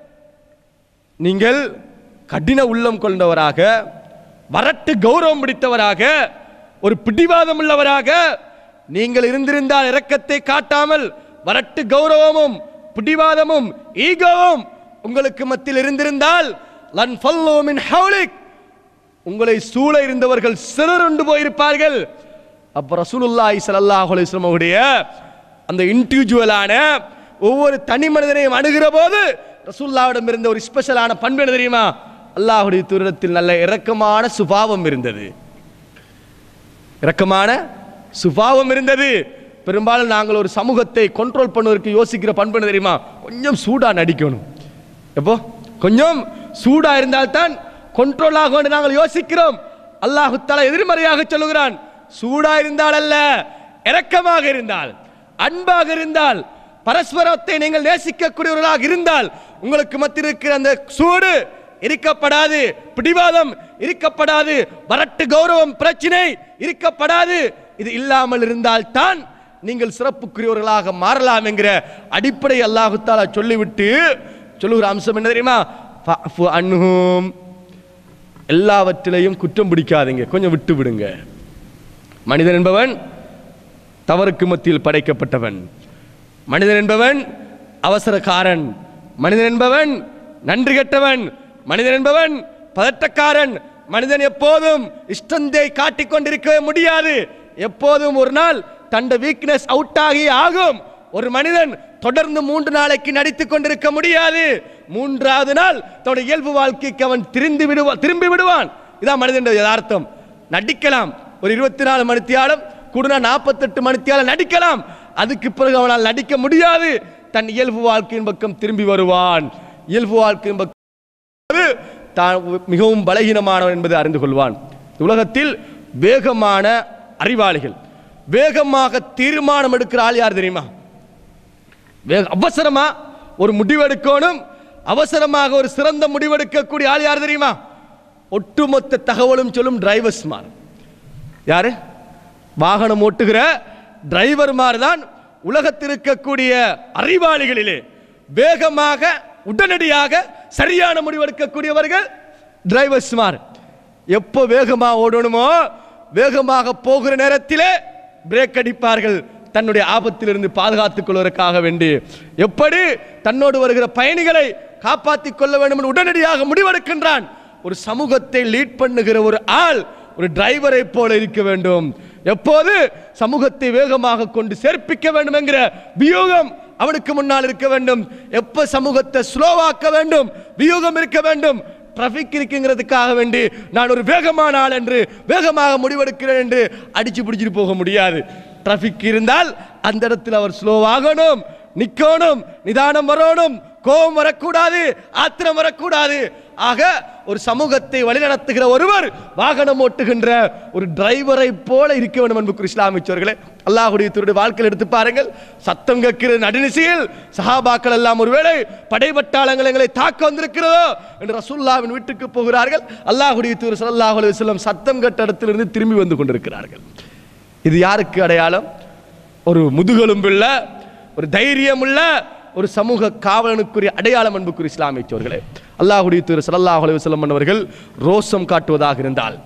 நீங்கள் கடின உள்ளம் கொண்டவராக வரட்டு கௌரவம் பிடித்தவராக ஒரு பிடிவாதம் உள்ளவராக நீங்கள் இருந்திருந்தால் இரக்கத்தை காட்டாமல் வரட்டு கௌரவமும் பிடிவாதமும் ஈகோவும் உங்களுக்கு மத்தியில் இருந்திருந்தால் லன் ஃபல்லு மின் ஹவுலிக் உங்களை சூழ இருந்தவர்கள் சிலருண்டு போயிருப்பார்கள் அப்ப ரசூலுல்லாஹி ஸல்லல்லாஹு அலைஹி வஸல்லம் அவருடைய அந்த இண்டிவிஜுவலான ஒவ்வொரு தனி மனிதனையும் அணுகிற போது ரசூல்லாவிடம் இருந்த ஒரு ஸ்பெஷலான பண்பு என்ன தெரியுமா அல்லாஹுடைய தூரத்தில் நல்ல இரக்கமான சுபாவம் இருந்தது இரக்கமான சுபாவம் இருந்தது பெரும்பாலும் நாங்கள் ஒரு சமூகத்தை கண்ட்ரோல் பண்ணுவதற்கு யோசிக்கிற பண்பு என்ன தெரியுமா கொஞ்சம் சூடா நடிக்கணும் எப்போ கொஞ்சம் சூடா இருந்தால்தான் கண்ட்ரோல் ஆகும் என்று நாங்கள் யோசிக்கிறோம் அல்லாஹு தஆலா எதிர்மறையாக சொல்லுகிறான் சூடா இருந்தால் அல்ல இரக்கமாக இருந்தால் அன்பாக இருந்தால் பரஸ்பரத்தை நீங்கள் நேசிக்கக்கூடியவர்களாக இருந்தால் உங்களுக்கு மத்தியில் இருக்கிற அந்த சூடு இருக்கப்படாது பிடிவாதம் இருக்கப்படாது வரட்டு கௌரவம் பிரச்சனை இருக்கப்படாது இது இல்லாமல் இருந்தால் தான் நீங்கள் சிறப்புக்குரியவர்களாக மாறலாம் என்கிற அடிப்படை அல்லாஹு தாலா சொல்லிவிட்டு சொல்லுகிற அம்சம் என்ன தெரியுமா ஃபஅஃபு அன்ஹும் எல்லாவற்றிலையும் குற்றம் பிடிக்காதீங்க கொஞ்சம் விட்டு விடுங்க மனிதன் என்பவன் தவறுக்கு மத்தியில் படைக்கப்பட்டவன் மனிதன் என்பவன் அவசரக்காரன் மனிதன் என்பவன் நன்றி கெட்டவன் மனிதன் என்பவன் பதட்டக்காரன் மனிதன் எப்போதும் இஷ்டந்தை காட்டிக் கொண்டிருக்கவே முடியாது எப்போதும் ஒரு நாள் தண்ட வீக்னஸ் அவுட் ஆகி ஆகும் ஒரு மனிதன் தொடர்ந்து மூன்று நாளைக்கு நடித்துக் கொண்டிருக்க முடியாது மூன்றாவது நாள் தன்னுடைய இயல்பு வாழ்க்கைக்கு அவன் திரும்பி விடுவான் திரும்பி விடுவான் இதான் மனிதன் யதார்த்தம் நடிக்கலாம் ஒரு இருபத்தி நாலு மணித்தியாலம் கூடுனா நாற்பத்தெட்டு மணித்தியாலம் நடிக்கலாம் அதுக்கு பிறகு அவனால் நடிக்க முடியாது தன் இயல்பு வாழ்க்கையின் பக்கம் திரும்பி வருவான் இயல்பு வாழ்க்கையின் பக்கம் அது தான் மிகவும் பலகீனமானவன் என்பதை அறிந்து கொள்வான் இந்த உலகத்தில் வேகமான அறிவாளிகள் வேகமாக தீர்மானம் எடுக்கிற ஆள் யார் தெரியுமா வேக அவசரமா ஒரு முடிவெடுக்கணும் அவசரமாக ஒரு சிறந்த முடிவெடுக்கக்கூடிய ஆள் யார் தெரியுமா ஒட்டுமொத்த தகவலும் சொல்லும் டிரைவர்ஸ்மார் யாரு வாகனம் ஓட்டுகிற டிரைவர்மார் தான் உலகத்தில் இருக்கக்கூடிய அறிவாளிகளிலே வேகமாக உடனடியாக சரியான முடிவெடுக்கக்கூடியவர்கள் டிரைவர்ஸ்மார் எப்போ வேகமா ஓடணுமோ வேகமாக போகிற நேரத்திலே பிரேக் அடிப்பார்கள் தன்னுடைய ஆபத்திலிருந்து பாதுகாத்துக் கொள்வதற்காக வேண்டி எப்படி தன்னோடு வருகிற பயணிகளை காப்பாற்றிக் கொள்ள வேண்டும் என்று உடனடியாக முடிவெடுக்கின்றான் ஒரு சமூகத்தை லீட் பண்ணுகிற ஒரு ஆள் ஒரு டிரைவரை போல இருக்க வேண்டும் எப்போது சமூகத்தை வேகமாக கொண்டு சேர்ப்பிக்க வேண்டும் என்கிற வியூகம் அவனுக்கு முன்னால் இருக்க வேண்டும் எப்ப சமூகத்தை ஸ்லோவாக்க வேண்டும் வியூகம் இருக்க வேண்டும் டிராஃபிக் இருக்குங்கிறதுக்காக வேண்டி நான் ஒரு வேகமான ஆள் என்று வேகமாக முடிவெடுக்கிறேன் என்று அடிச்சு பிடிச்சிட்டு போக முடியாது டிராஃபிக் இருந்தால் அந்த இடத்தில் அவர் ஸ்லோவாகணும் நிக்கணும் நிதானம் வரணும் கோபம் வரக்கூடாது ஆத்திரம் வரக்கூடாது ஆக ஒரு சமூகத்தை வழிநடத்துகிற ஒருவர் வாகனம் ஓட்டுகின்ற ஒரு டிரைவரை போல இருக்க வேண்டும் என்பது இஸ்லாமிச்சவர்களே அல்லாஹுடைய தூருடைய வாழ்க்கையில் எடுத்து பாருங்கள் சத்தம் கேட்கிற நடுநிசையில் சஹாபாக்கள் எல்லாம் ஒருவேளை படைபட்டாளங்கள் எங்களை தாக்க வந்திருக்கிறதோ என்று ரசூல்லாவின் வீட்டுக்கு போகிறார்கள் அல்லாஹுடைய தூர் ஸல்லல்லாஹு அலைஹி வஸல்லம் சத்தம் கேட்ட இடத்திலிருந்து திரும்பி வந்து கொண்டிருக்கிறார்கள் இது யாருக்கு அடையாளம் ஒரு முதுகெலும்புள்ள ஒரு தைரியமுள்ள ஒரு சமூக காவலனுக்குரிய அடையாளம் அன்புக்குரிய இஸ்லாமிய சோர்களே அல்லாஹுடைய தூர் ஸல்லல்லாஹு அலைஹி வஸல்லம் அவர்கள் ரோசம் காட்டுவதாக இருந்தால்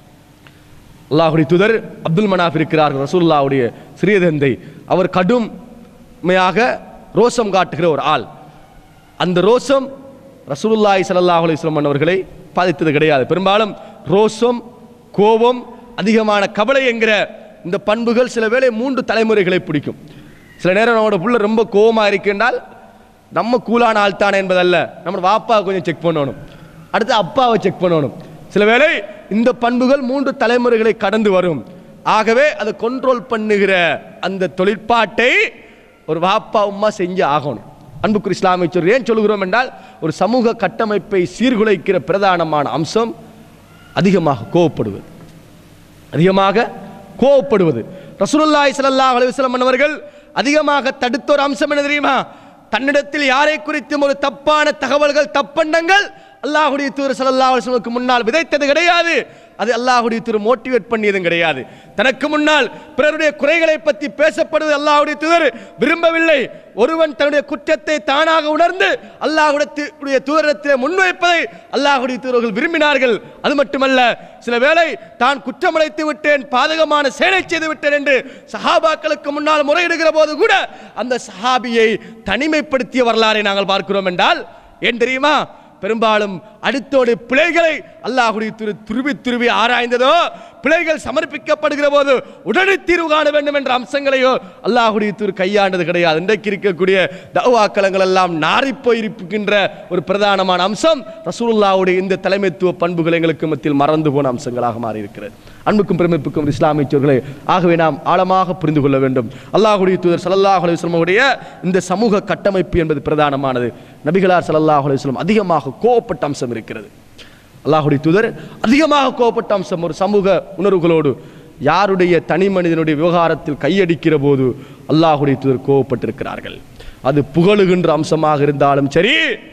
அல்லாஹுடைய தூதர் அப்துல் மனாஃப் இருக்கிறார்கள் ரசூலுல்லாவுடைய சிறிய தந்தை அவர் கடுமையாக ரோசம் காட்டுகிற ஒரு ஆள் அந்த ரோசம் ரசூலுல்லாஹி ஸல்லல்லாஹு அலைஹி வஸல்லம் அவர்களை பாதித்தது கிடையாது பெரும்பாலும் ரோசம் கோபம் அதிகமான கவலை என்கிற இந்த பண்புகள் சில வேளை மூன்று தலைமுறைகளை பிடிக்கும் சில நேரம் நம்மளோட புள்ள ரொம்ப கோபமாக இருக்கின்றால் நம்ம கூலான ஆள் தானே என்பதல்ல நம்ம வாப்பாவை கொஞ்சம் செக் பண்ணணும் அடுத்து அப்பாவை செக் பண்ணணும் சில வேளை இந்த பண்புகள் மூன்று தலைமுறைகளை கடந்து வரும் ஆகவே அதை கண்ட்ரோல் பண்ணுகிற அந்த தொழிற்பாட்டை ஒரு வாப்பா உம்மா செஞ்சு ஆகணும் அன்புக்குரிய இஸ்லாமிய சொல்ற ஏன் சொல்கிறோம் என்றால் ஒரு சமூக கட்டமைப்பை சீர்குலைக்கிற பிரதானமான அம்சம் அதிகமாக கோவப்படுவது அதிகமாக கோவப்படுவது ரசூலுல்லாஹி ஸல்லல்லாஹு அலைஹி வஸல்லம் அவர்கள் அதிகமாக தடுத்த ஒரு அம்சம் என்ன தெரியுமா தன்னிடத்தில் யாரை குறித்தும் ஒரு தப்பான தகவல்கள் தப்பெண்ணங்கள் அல்லாஹ்வுடைய தூதர் ஸல்லல்லாஹு அலைஹி வஸல்லுக்கு முன்னால் விதைத்தது கிடையாது அது அல்லாஹ்வுடைய தூதர் மோட்டிவேட் பண்ணியதும் கிடையாது தனக்கு முன்னால் பிறருடைய குறைகளை பற்றி பேசப்படுவது அல்லாஹ்வுடைய தூதர் விரும்பவில்லை ஒருவன் தன்னுடைய குற்றத்தை தானாக உணர்ந்து அல்லாஹ்வுடைய தூதரத்தில் முன்வைப்பதை அல்லாஹ்வுடைய தூதர்கள் விரும்பினார்கள் அது மட்டுமல்ல சில வேளை தான் குற்றமடைத்து விட்டேன் பாதகமான செயலை செய்து விட்டேன் என்று சஹாபாக்களுக்கு முன்னால் முறையிடுகிற போது கூட அந்த சஹாபியை தனிமைப்படுத்திய வரலாறை நாங்கள் பார்க்கிறோம் என்றால் ஏன் தெரியுமா பெரும்பாலும் அடுத்தோடு பிழைகளை அல்லாஹுடைய திரு துருவி துருவி ஆராய்ந்ததோ பிழைகள் சமர்ப்பிக்கப்படுகிற போது உடனே தீர்வு காண வேண்டும் என்ற அம்சங்களையோ அல்லாஹுடைய திரு கையாண்டது கிடையாது இன்றைக்கு இருக்கக்கூடிய தவாக்களங்கள் எல்லாம் நாறி போயிருக்கின்ற ஒரு பிரதானமான அம்சம் ரசூலுல்லாவுடைய இந்த தலைமைத்துவ பண்புகள் எங்களுக்கு மத்தியில் மறந்து போன அம்சங்களாக மாறி இருக்கிறது அன்புக்கும் பெருமைப்புக்கும் இஸ்லாமியர்களே ஆகவே நாம் ஆழமாக புரிந்து கொள்ள வேண்டும் அல்லாஹுடைய தூதர் ஸல்லல்லாஹு அலைஹி வஸல்லம் உடைய இந்த சமூக கட்டமைப்பு என்பது பிரதானமானது நபிகளார் ஸல்லல்லாஹு அலைஹி வஸல்லம் அதிகமாக கோவப்பட்ட அம்சம் இருக்கிறது அல்லாஹுடைய தூதர் அதிகமாக கோவப்பட்ட அம்சம் ஒரு சமூக உணர்வுகளோடு யாருடைய தனி மனிதனுடைய விவகாரத்தில் கையடிக்கிற போது அல்லாஹுடைய தூதர் கோவப்பட்டிருக்கிறார்கள் அது புகழுகின்ற அம்சமாக இருந்தாலும் சரி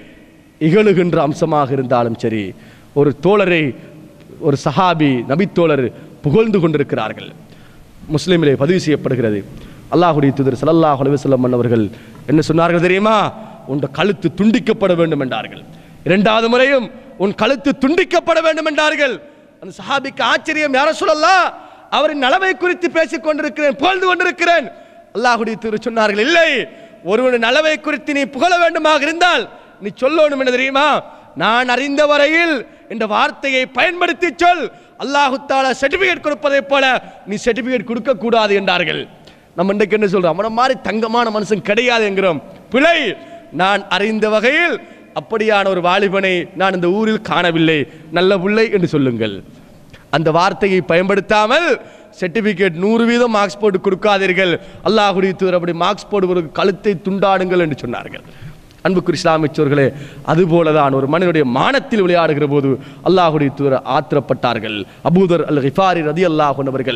இகழுகின்ற அம்சமாக இருந்தாலும் சரி ஒரு தோழரை ஒரு சஹாபி நபித்தோழர் புகழ்ந்து கொண்டிருக்கிறார்கள் முஸ்லிமிலே பதிவு செய்யப்படுகிறது அல்லாஹுடைய தூதர் ஸல்லல்லாஹு அலைஹி வஸல்லம் அவர்கள் என்ன சொன்னார்கள் தெரியுமா உன் கழுத்து துண்டிக்கப்பட வேண்டும் என்றார்கள் இரண்டாவது முறையும் உன் கழுத்து துண்டிக்கப்பட வேண்டும் என்றார்கள் அந்த சஹாபிக்கு ஆச்சரியம் யார சொல்லலாம் அவரின் நலவை குறித்து பேசிக் கொண்டிருக்கிறேன் புகழ்ந்து கொண்டிருக்கிறேன் அல்லாஹுடைய திரு சொன்னார்கள் இல்லை ஒருவன் நலவை குறித்து நீ புகழ வேண்டுமாக இருந்தால் நீ சொல்லணும் என்ன தெரியுமா நான் அறிந்த வரையில் இந்த வார்த்தையை பயன்படுத்தி சொல் அல்லாஹு தாலா சர்டிபிகேட் கொடுப்பதைப் போல நீ சர்டிபிகேட் கொடுக்க கூடாது என்றார்கள் நம்ம இன்றைக்கு என்ன சொல்றோம் அவன மாதிரி தங்கமான மனுஷன் கிடையாது என்கிறோம் பிழை நான் அறிந்த வகையில் அப்படியான ஒரு வாலிபனை நான் இந்த ஊரில் காணவில்லை நல்ல பிள்ளை என்று சொல்லுங்கள் அந்த வார்த்தையை பயன்படுத்தாமல் சர்டிபிகேட் நூறு வீதம் மார்க்ஸ் போட்டு கொடுக்காதீர்கள் அல்லாஹுடைய தூதர் அப்படி மார்க்ஸ் போடுவதற்கு கழுத்தை துண்டாடுங்கள் என்று சொன்னார்கள் அன்புக்குரிய இஸ்லாமிச்சோர்களே அதுபோலதான் ஒரு மனிதனுடைய மானத்தில் விளையாடுகிற போது அல்லாஹுடைய தூதர் ஆத்திரப்பட்டார்கள் அபூதர் அல் ஹிஃபாரி ரதி அல்லாஹுனவர்கள்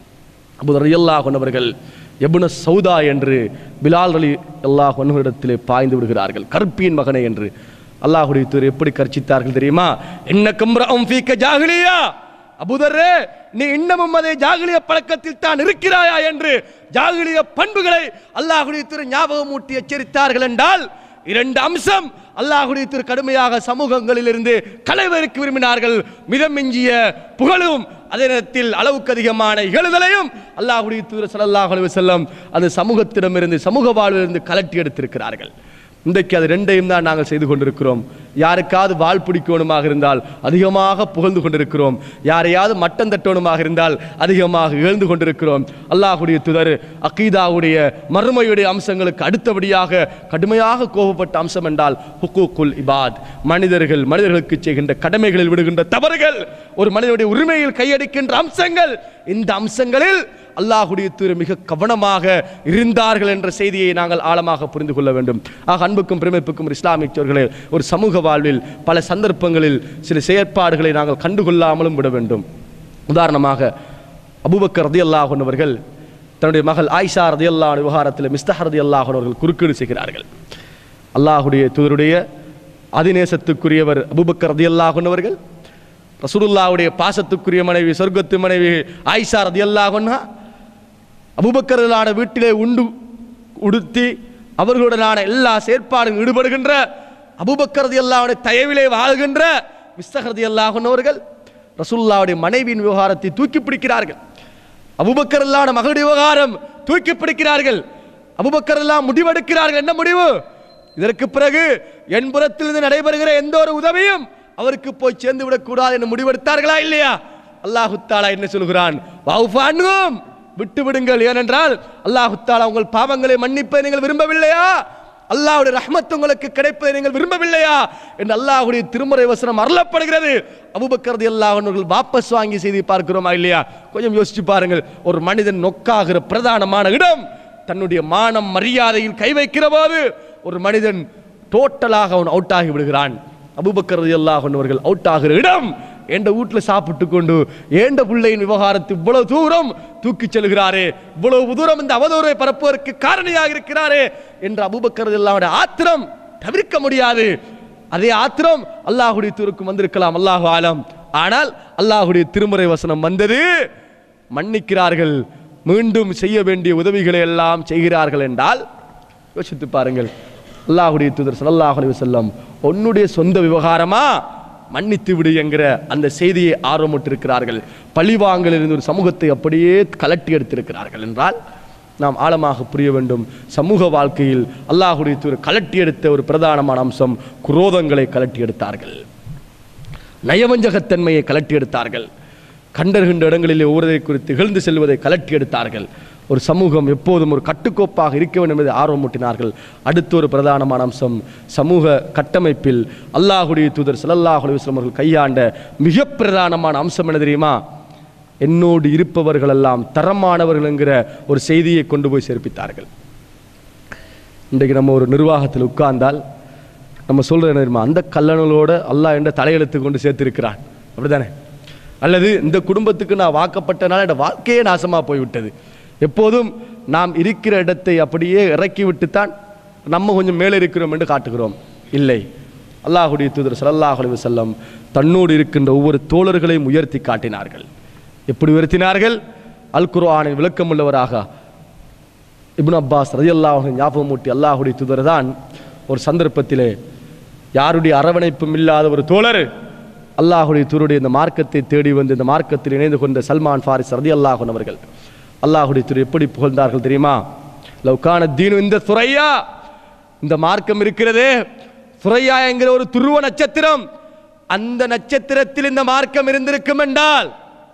அபூதர் ரதி அல்லாஹுனவர்கள் எபுன சௌதா என்று பிலால் அலி அல்லாஹ் இடத்திலே பாய்ந்து விடுகிறார்கள் கற்பியின் மகனே என்று அல்லாஹுடைய தூதர் எப்படி கர்ச்சித்தார்கள் தெரியுமா என்ன கம்ரம் ஃபீக்க ஜாகிலியா அபுதரே நீ இன்னமும் அதே ஜாகிலிய பழக்கத்தில் தான் இருக்கிறாயா என்று ஜாகிலிய பண்புகளை அல்லாஹுடைய திரு ஞாபகம் ஊட்டி எச்சரித்தார்கள் என்றால் இரண்டு அம்சம் அல்லாஹுடைய திரு கடுமையாக சமூகங்களில் இருந்து களைவதற்கு விரும்பினார்கள் மிதம் மிஞ்சிய புகழும் அதே நேரத்தில் அளவுக்கு அதிகமான இகழுதலையும் அல்லாஹுடைய தூதர் ஸல்லல்லாஹு அலைஹி வஸல்லம் அந்த சமூகத்திடமிருந்து சமூக வாழ்விலிருந்து கலட்டி எடுத்திருக்கிறார்கள் இன்றைக்கு அது ரெண்டையும் தான் நாங்கள் செய்து கொண்டிருக்கிறோம் யாருக்காவது வாழ் பிடிக்கணுமாக இருந்தால் அதிகமாக புகழ்ந்து கொண்டிருக்கிறோம் யாரையாவது மட்டம் தட்டணுமாக இருந்தால் அதிகமாக இழந்து கொண்டிருக்கிறோம் அல்லாஹுடைய துதர் அக்கீதாவுடைய மறுமையுடைய அம்சங்களுக்கு அடுத்தபடியாக கடுமையாக கோபப்பட்ட அம்சம் என்றால் ஹுக்கூக்குல் இபாத் மனிதர்கள் மனிதர்களுக்கு செய்கின்ற கடமைகளில் விடுகின்ற தவறுகள் ஒரு மனிதனுடைய உரிமையில் கையடிக்கின்ற அம்சங்கள் இந்த அம்சங்களில் அல்லாஹுடைய தூதர் மிக கவனமாக இருந்தார்கள் என்ற செய்தியை நாங்கள் ஆழமாக புரிந்து கொள்ள வேண்டும் ஆக அன்புக்கும் பிரமிப்புக்கும் ஒரு இஸ்லாமியர்களே ஒரு சமூக வாழ்வில் பல சந்தர்ப்பங்களில் சில செயற்பாடுகளை நாங்கள் கண்டுகொள்ளாமலும் விட வேண்டும் உதாரணமாக அபூபக்கர் ரதியல்லாஹு அவர்கள் தன்னுடைய மகள் ஆயிஷா ரதியல்லாஹ் விவகாரத்தில் மிஸ்தஹர் ரதியல்லாஹு அவர்கள் குறுக்கீடு செய்கிறார்கள் அல்லாஹுடைய தூதருடைய அதிநேசத்துக்குரியவர் அபூபக்கர் ரதியல்லாஹு அவர்கள் ரசூலுல்லாவுடைய பாசத்துக்குரிய மனைவி சொர்க்கத்து மனைவி ஆயிஷா ரதியல்லாஹுன்னா அபூபக்கர்களான வீட்டிலே உண்டு உடுத்தி அவர்களுடனான எல்லா செயற்பாடும் ஈடுபடுகின்ற அபூபக்கரதி அல்லாவுடைய தயவிலே வாழ்கின்ற மிஸ்தகரதி அல்லாஹனவர்கள் ரசூலுல்லாவுடைய மனைவியின் விவகாரத்தை தூக்கி பிடிக்கிறார்கள் அபூபக்கர் அல்லாட மகளுடைய விவகாரம் தூக்கி பிடிக்கிறார்கள் அபூபக்கர் எல்லாம் முடிவெடுக்கிறார்கள் என்ன முடிவு இதற்கு பிறகு என் புறத்திலிருந்து நடைபெறுகிற எந்த ஒரு உதவியும் அவருக்கு போய் சேர்ந்து விடக்கூடாது என்று முடிவெடுத்தார்களா இல்லையா அல்லாஹு தாலா என்ன சொல்கிறான் வௌஃபான்ஹும் விட்டு விடுங்கள் ஏனென்றால் அல்லாஹு தாலா உங்கள் பாவங்களை மன்னிப்பதை நீங்கள் விரும்பவில்லையா அல்லாஹ்வுடைய ரஹ்மத் உங்களுக்கு கிடைப்பதை நீங்கள் விரும்பவில்லையா என்று அல்லாஹ்வுடைய திருமுறை வசனம் அருளப்படுகிறது அபூபக்கர் அல்லாஹ் அவர்கள் வாபஸ் வாங்கி செய்தி பார்க்கிறோமா இல்லையா கொஞ்சம் யோசிச்சு பாருங்கள் ஒரு மனிதன் நொக்காகிற பிரதானமான இடம் தன்னுடைய மானம் மரியாதையில் கை வைக்கிற போது ஒரு மனிதன் டோட்டலாக அவன் அவுட் ஆகி விடுகிறான் அபூபக்கர் அல்லாஹ் அவர்கள் அவுட் ஆகிற இடம் எந்த வீட்டில் சாப்பிட்டு கொண்டு ஏண்ட பிள்ளையின் விவகாரத்தை இவ்வளவு தூரம் தூக்கிச் செல்கிறாரே இவ்வளவு தூரம் இந்த அவதூறை பரப்புவதற்கு காரணியாக இருக்கிறாரே என்ற அபூபக்கர் அல்லாஹ்வுடைய ஆத்திரம் தவிர்க்க முடியாது அதே ஆத்திரம் அல்லாஹுடைய தூருக்கும் வந்திருக்கலாம் அல்லாஹு ஆலம் ஆனால் அல்லாஹுடைய திருமுறை வசனம் வந்தது மன்னிக்கிறார்கள் மீண்டும் செய்ய வேண்டிய உதவிகளை எல்லாம் செய்கிறார்கள் என்றால் யோசித்து பாருங்கள் அல்லாஹுடைய தூதர் ஸல்லல்லாஹு அலைஹி வஸல்லம் உன்னுடைய சொந்த விவகாரமா மன்னித்து விடு என்கிற அந்த செய்தியை ஆர்வமிட்டிருக்கிறார்கள் பழிவாங்கல் இருந்து ஒரு சமூகத்தை அப்படியே கலட்டி எடுத்திருக்கிறார்கள் என்றால் நாம் ஆழமாக புரிய வேண்டும் சமூக வாழ்க்கையில் அல்லாஹுடைய தூதர் கலட்டி எடுத்த ஒரு பிரதானமான அம்சம் குரோதங்களை கலட்டி எடுத்தார்கள் நயவஞ்சகத்தன்மையை கலட்டி எடுத்தார்கள் கண்டறிகின்ற இடங்களிலே ஊரதை குறித்து இகழ்ந்து செல்வதை கலட்டி எடுத்தார்கள் ஒரு சமூகம் எப்போதும் ஒரு கட்டுக்கோப்பாக இருக்க வேண்டும் என்பதை ஆர்வமூட்டினார்கள் அடுத்த ஒரு பிரதானமான அம்சம் சமூக கட்டமைப்பில் அல்லாஹுடைய தூதர் ஸல்லல்லாஹு அலைஹி வஸல்லம் அவர்கள் கையாண்ட மிக பிரதானமான அம்சம் என்ன தெரியுமா என்னோடு இருப்பவர்கள் எல்லாம் தரமானவர்கள் என்கிற ஒரு செய்தியை கொண்டு போய் சேர்ப்பித்தார்கள் இன்றைக்கு நம்ம ஒரு நிர்வாகத்தில் உட்கார்ந்தால் நம்ம சொல்றது என்ன தெரியுமா அந்த கல்லணலோட அல்லாஹ் என்ற தலையெழுத்து கொண்டு சேர்த்திருக்கிறான் அப்படிதானே அல்லது இந்த குடும்பத்துக்கு நான் வாக்கப்பட்டனால என் வாழ்க்கையே நாசமாக போய்விட்டது எப்போதும் நாம் இருக்கிற இடத்தை அப்படியே இறக்கி விட்டுத்தான் நம்ம கொஞ்சம் மேலே இருக்கிறோம் என்று காட்டுகிறோம் இல்லை அல்லாஹுடைய தூதர் ஸல்லல்லாஹு அலைஹி வஸல்லம் தன்னோடு இருக்கின்ற ஒவ்வொரு தோழர்களையும் உயர்த்தி காட்டினார்கள் எப்படி உயர்த்தினார்கள் அல் குர்ஆனின் விளக்கமுள்ளவராக இப்னு அப்பாஸ் ரதியல்லாஹு ஞாபகம் மூட்டி அல்லாஹுடைய தூதர் தான் ஒரு சந்தர்ப்பத்திலே யாருடைய அரவணைப்பும் இல்லாத ஒரு தோழர் அல்லாஹுடைய தூருடைய இந்த மார்க்கத்தை தேடி வந்து இந்த மார்க்கத்தில் இணைந்து கொண்ட சல்மான் ஃபாரிஸ் ரதி அல்லாஹன் அவர்கள் அல்லாஹுடைய தூர் எப்படி புகழ்ந்தார்கள் தெரியுமா லவ்கான தீனு இந்த துறையா இந்த மார்க்கம் இருக்கிறதே துறையா என்கிற ஒரு துருவ நட்சத்திரம் அந்த நட்சத்திரத்தில் இந்த மார்க்கம் இருந்திருக்கும் என்றால்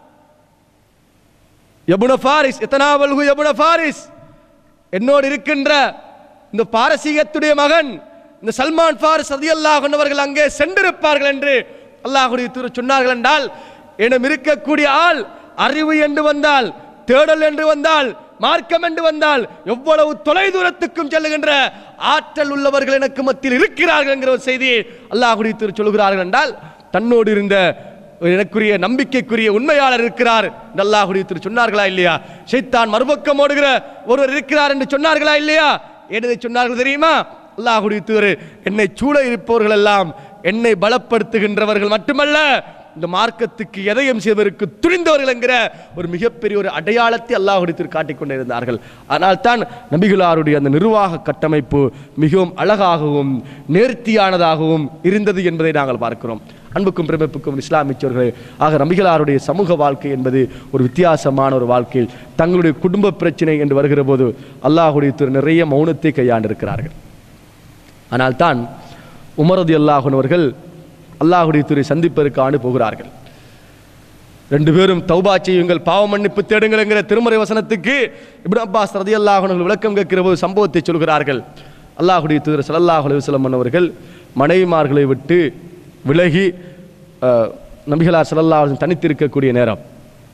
எபுன ஃபாரிஸ் எத்தனாவல்கு எபுன ஃபாரிஸ் என்னோடு இருக்கின்ற இந்த பாரசீகத்துடைய மகன் இந்த சல்மான் ஃபாரிஸ் ரதியல்லாஹு அவர்கள் அங்கே சென்றிருப்பார்கள் என்று அல்லாஹுடைய தூர சொன்னார்கள் என்றால் எனும் இருக்கக்கூடிய ஆள் அறிவு என்று வந்தால் தேடல் என்று வந்தால் மார்க்கம் என்று வந்தால் எவ்வளவு தொலை தூரத்துக்கும் செல்லுகின்ற ஆற்றல் உள்ளவர்கள் எனக்கு மத்தியில் இருக்கிறார்கள் என்கிற ஒரு செய்தியை அல்லாஹுடைய தூர சொல்கிறார்கள் என்றால் தன்னோடு இருந்த ஒரு எனக்குரிய நம்பிக்கைக்குரிய உண்மையாளர் இருக்கிறார் என்று அல்லாஹுடைய திரு சொன்னார்களா இல்லையா ஷைத்தான் மறுபக்கம் ஓடுகிற ஒருவர் இருக்கிறார் என்று சொன்னார்களா இல்லையா என்னதை சொன்னார்கள் தெரியுமா அல்லாஹுடைய தூதர் என்னை சூழ இருப்பவர்கள் எல்லாம் என்னை பலப்படுத்துகின்றவர்கள் மட்டுமல்ல இந்த மார்க்கத்துக்கு எதையும் செய்வதற்கு துணிந்தவர்கள் என்கிற ஒரு மிகப்பெரிய ஒரு அடையாளத்தை அல்லாஹுடைய திரு காட்டிக் கொண்டிருந்தார்கள் ஆனால் தான் நபிகளாருடைய அந்த நிர்வாக கட்டமைப்பு மிகவும் அழகாகவும் நேர்த்தியானதாகவும் இருந்தது என்பதை நாங்கள் பார்க்கிறோம் அன்புக்கும் பிரமிப்புக்கும் இஸ்லாமிச்சவர்களே ஆக நபிகளாருடைய சமூக வாழ்க்கை என்பது ஒரு வித்தியாசமான ஒரு வாழ்க்கையில் தங்களுடைய குடும்ப பிரச்சனை என்று வருகிற போது அல்லாஹுடைய திரு நிறைய மௌனத்தை கையாண்டிருக்கிறார்கள் ஆனால் தான் உமரது அல்லாஹுனவர்கள் அல்லாஹுடைய துறை சந்திப்பதற்கான போகிறார்கள் ரெண்டு பேரும் தௌபா செய்யுங்கள் பாவ மன்னிப்பு தேடுங்கள் என்கிற திருமறை வசனத்துக்கு இப்னு அப்பாஸ் ரதி அல்லாஹுனர்கள் விளக்கம் கேட்கிற போது சம்பவத்தை சொல்கிறார்கள் அல்லாஹுடைய தூதர் ஸல்லல்லாஹு அலைஹி வஸல்லம் அவர்கள் மனைவிமார்களை விட்டு விலகி அஹ், நபிகளார் ஸல்லல்லாஹு அலைஹி வஸல்லம் தனித்திருக்கக்கூடிய நேரம்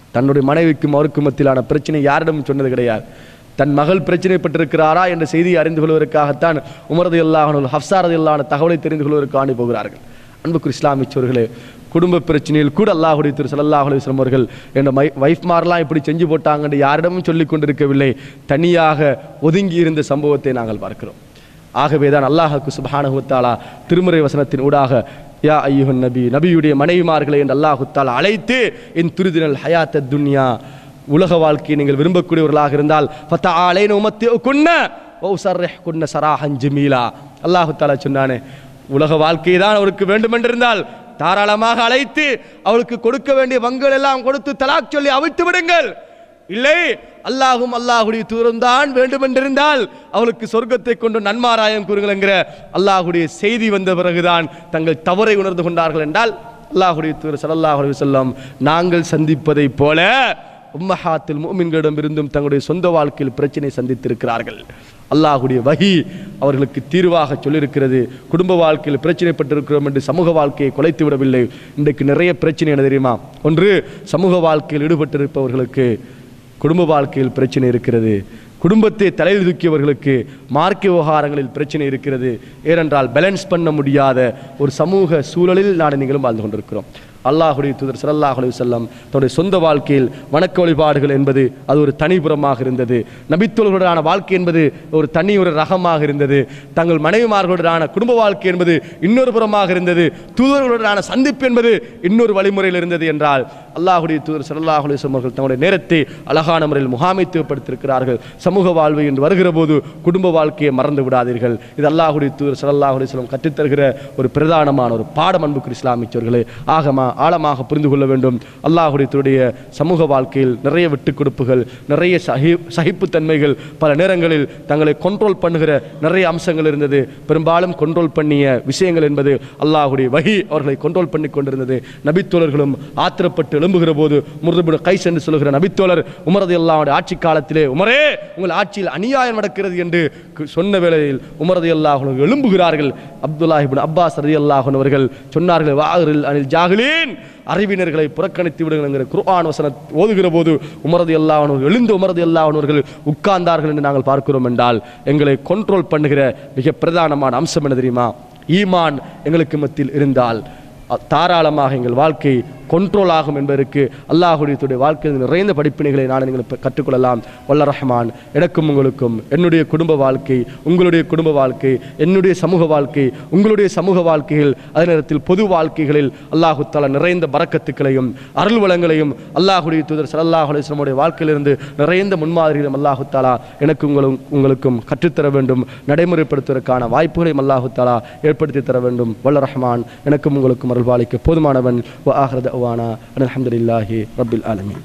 தன்னுடைய மனைவிக்கும் அவருக்கும் மத்தியிலான பிரச்சனை யாரிடமும் சொன்னது கிடையாது தன் மகள் பிரச்சனைப்பட்டிருக்கிறாரா என்ற செய்தியை அறிந்து கொள்வதற்காகத்தான் உமரது இல்லாஹனுல் ஹப்சாரது இல்லான தகவலை தெரிந்து கொள்வதற்கு ஆணி போகிறார்கள் அன்புக்கு இஸ்லாமிச்சோர்களே குடும்ப பிரச்சனையில் கூட அல்லாஹுடைய திரு சல்லாஹ் அலுவலம் அவர்கள் என் மை வைஃப்மாரெலாம் இப்படி செஞ்சு போட்டாங்கன்னு யாரிடமும் சொல்லிக் கொண்டிருக்கவில்லை தனியாக ஒதுங்கி இருந்த சம்பவத்தை நாங்கள் பார்க்கிறோம் ஆகவே தான் அல்லாஹுக்கு சுபஹானஹுத்தாலா திருமுறை வசனத்தின் ஊடாக யா ஐயுஹன் நபி நபியுடைய மனைவிமார்களை என்று அல்லாஹுத்தாலா அழைத்து என் துரிதினல் ஹயாத்த துன்யா உலக வாழ்க்கையை நீங்கள் விரும்பக்கூடியவர்களாக இருந்தால் ஃபத்தா ஆலைன உமத்தி குன்ன ஓ சர்ரெஹ் குன்ன சராஹன் ஜமீலா அல்லாஹு தாலா சொன்னானே உலக வாழ்க்கை தான் அவருக்கு வேண்டுமென்றிருந்தால் தாராளமாக அழைத்து அவளுக்கு கொடுக்க வேண்டிய பங்குகள் எல்லாம் கொடுத்து தலாக் சொல்லி அவிழ்த்து விடுங்கள் இல்லை அல்லாஹும் அல்லாஹுடைய தூரம் தான் வேண்டுமென்றிருந்தால் அவளுக்கு சொர்க்கத்தை கொண்டு நன்மாராயம் கூறுங்கள் என்கிற அல்லாஹுடைய செய்தி வந்த பிறகுதான் தங்கள் தவறை உணர்ந்து கொண்டார்கள் என்றால் அல்லாஹுடைய தூர் சல்லல்லாஹு அலைஹி வஸல்லம் நாங்கள் சந்திப்பதைப் போல உம்மஹாத்தில் மூமின்களிடம் இருந்தும் தங்களுடைய சொந்த வாழ்க்கையில் பிரச்சனை சந்தித்திருக்கிறார்கள் அல்லாஹுடைய வகி அவர்களுக்கு தீர்வாக சொல்லியிருக்கிறது குடும்ப வாழ்க்கையில் பிரச்சனைப்பட்டிருக்கிறோம் என்று சமூக வாழ்க்கையை குலைத்து விடவில்லை இன்றைக்கு நிறைய பிரச்சனை என்ன தெரியுமா ஒன்று சமூக வாழ்க்கையில் ஈடுபட்டிருப்பவர்களுக்கு குடும்ப வாழ்க்கையில் பிரச்சனை இருக்கிறது குடும்பத்தை தலையில் தூக்கியவர்களுக்கு மார்க்க விவகாரங்களில் பிரச்சனை இருக்கிறது ஏனென்றால் பேலன்ஸ் பண்ண முடியாத ஒரு சமூக சூழலில் நாடு நீங்களும் வாழ்ந்து கொண்டிருக்கிறோம் அல்லாஹுடைய தூதர் ஸல்லல்லாஹு அலைஹி வஸல்லம் தன்னுடைய சொந்த வாழ்க்கையில் வணக்க வழிபாடுகள் என்பது அது ஒரு தனிபுறமாக இருந்தது நபித்தோர்களுடனான வாழ்க்கை என்பது ஒரு தனி ஒரு ரகமாக இருந்தது தங்கள் மனைவிமார்களுடனான குடும்ப வாழ்க்கை என்பது இன்னொரு புறமாக இருந்தது தூதர்களுடனான சந்திப்பு என்பது இன்னொரு வழிமுறையில் இருந்தது என்றால் அல்லாஹுடைய தூதர் ஸல்லல்லாஹு அலைஹி வஸல்லம் அவர்கள் தங்களுடைய நேரத்தை அழகான முறையில் முகாமைத்துவப்படுத்தியிருக்கிறார்கள் சமூக வாழ்வு என்று வருகிற போது குடும்ப வாழ்க்கையை மறந்து விடாதீர்கள் இது அல்லாஹுடைய தூதர் ஸல்லல்லாஹு அலைஹி வஸல்லம் கற்றுத்தருகிற ஒரு பிரதானமான ஒரு பாடம் அன்புக்கு இஸ்லாமிச்சவர்களே ஆகமா ஆழமாக புரிந்து கொள்ள வேண்டும் அல்லாஹுடைய தூடைய சமூக வாழ்க்கையில் நிறைய விட்டுக் கொடுப்புகள் நிறைய சகி சகிப்புத்தன்மைகள் பல நேரங்களில் தங்களை கண்ட்ரோல் பண்ணுகிற நிறைய அம்சங்கள் இருந்தது பெரும்பாலும் கண்ட்ரோல் பண்ணிய விஷயங்கள் என்பது அல்லாஹுடைய வகி அவர்களை கண்ட்ரோல் பண்ணி கொண்டிருந்தது நபித்தோழர்களும் ஆத்திரப்பட்டு எழும்புகிற போது முருதுபுடு கைஸ் என்று சொல்லுகிற நபித்தோழர் உமரது அல்லாவுடைய ஆட்சி காலத்திலே உமரே உங்கள் ஆட்சியில் அநியாயம் நடக்கிறது என்று கு- சொன்ன வேளையில் உமரது அல்லாஹ் எழும்புகிறார்கள் அப்துல்லாஹிபின் அப்பாஸ் ரதி அல்லாஹன் அவர்கள் சொன்னார்கள் வாகரில் அனில் ஜாகிலீன் அறிவினர்களை புறக்கணித்து விடுங்கள் என்கிற குர்ஆன் வசனம் ஓதுகிற போது உமரது அல்லாஹனவர்கள் எழுந்து உமரது அல்லாஹனவர்கள் உட்கார்ந்தார்கள் என்று நாங்கள் பார்க்கிறோம் என்றால் எங்களை கண்ட்ரோல் பண்ணுகிற மிக பிரதானமான அம்சம் என்ன தெரியுமா ஈமான் எங்களுக்கு மத்தியில் இருந்தால் அ- தாராளமாக எங்கள் வாழ்க்கை கண்ட்ரோல் ஆகும் என்பதற்கு அல்லாஹுடைய வாழ்க்கையில் நிறைந்த படிப்பினைகளை நான் நீங்கள் பெ- கற்றுக்கொள்ளலாம் வல்ல ரஹ்மான் எனக்கும் உங்களுக்கும் என்னுடைய குடும்ப வாழ்க்கை உங்களுடைய குடும்ப வாழ்க்கை என்னுடைய சமூக வாழ்க்கை உங்களுடைய சமூக வாழ்க்கையில் அதே நேரத்தில் பொது வாழ்க்கைகளில் அல்லாஹு தஆலா நிறைந்த பரக்கத்துக்களையும் அருள் வளங்களையும் அல்லாஹுடைய தூதர் ஸல்லல்லாஹு அலைஹி வஸல்லமுடைய வாழ்க்கையிலிருந்து நிறைந்த முன்மாதிரிகளும் அல்லாஹு தாலா எனக்கு உங்களும் உங்களுக்கும் கற்றுத்தர வேண்டும் நடைமுறைப்படுத்துவதற்கான வாய்ப்புகளையும் அல்லாஹு தாலா ஏற்படுத்தி தர வேண்டும் வல்ல ரஹ்மான் எனக்கும் உங்களுக்கும் அருள்பாலிக்க போதுமானவன் வ ஆஹ்ரத அவானா அல்ஹம்துலில்லாஹி ரப்பில் ஆலமீன்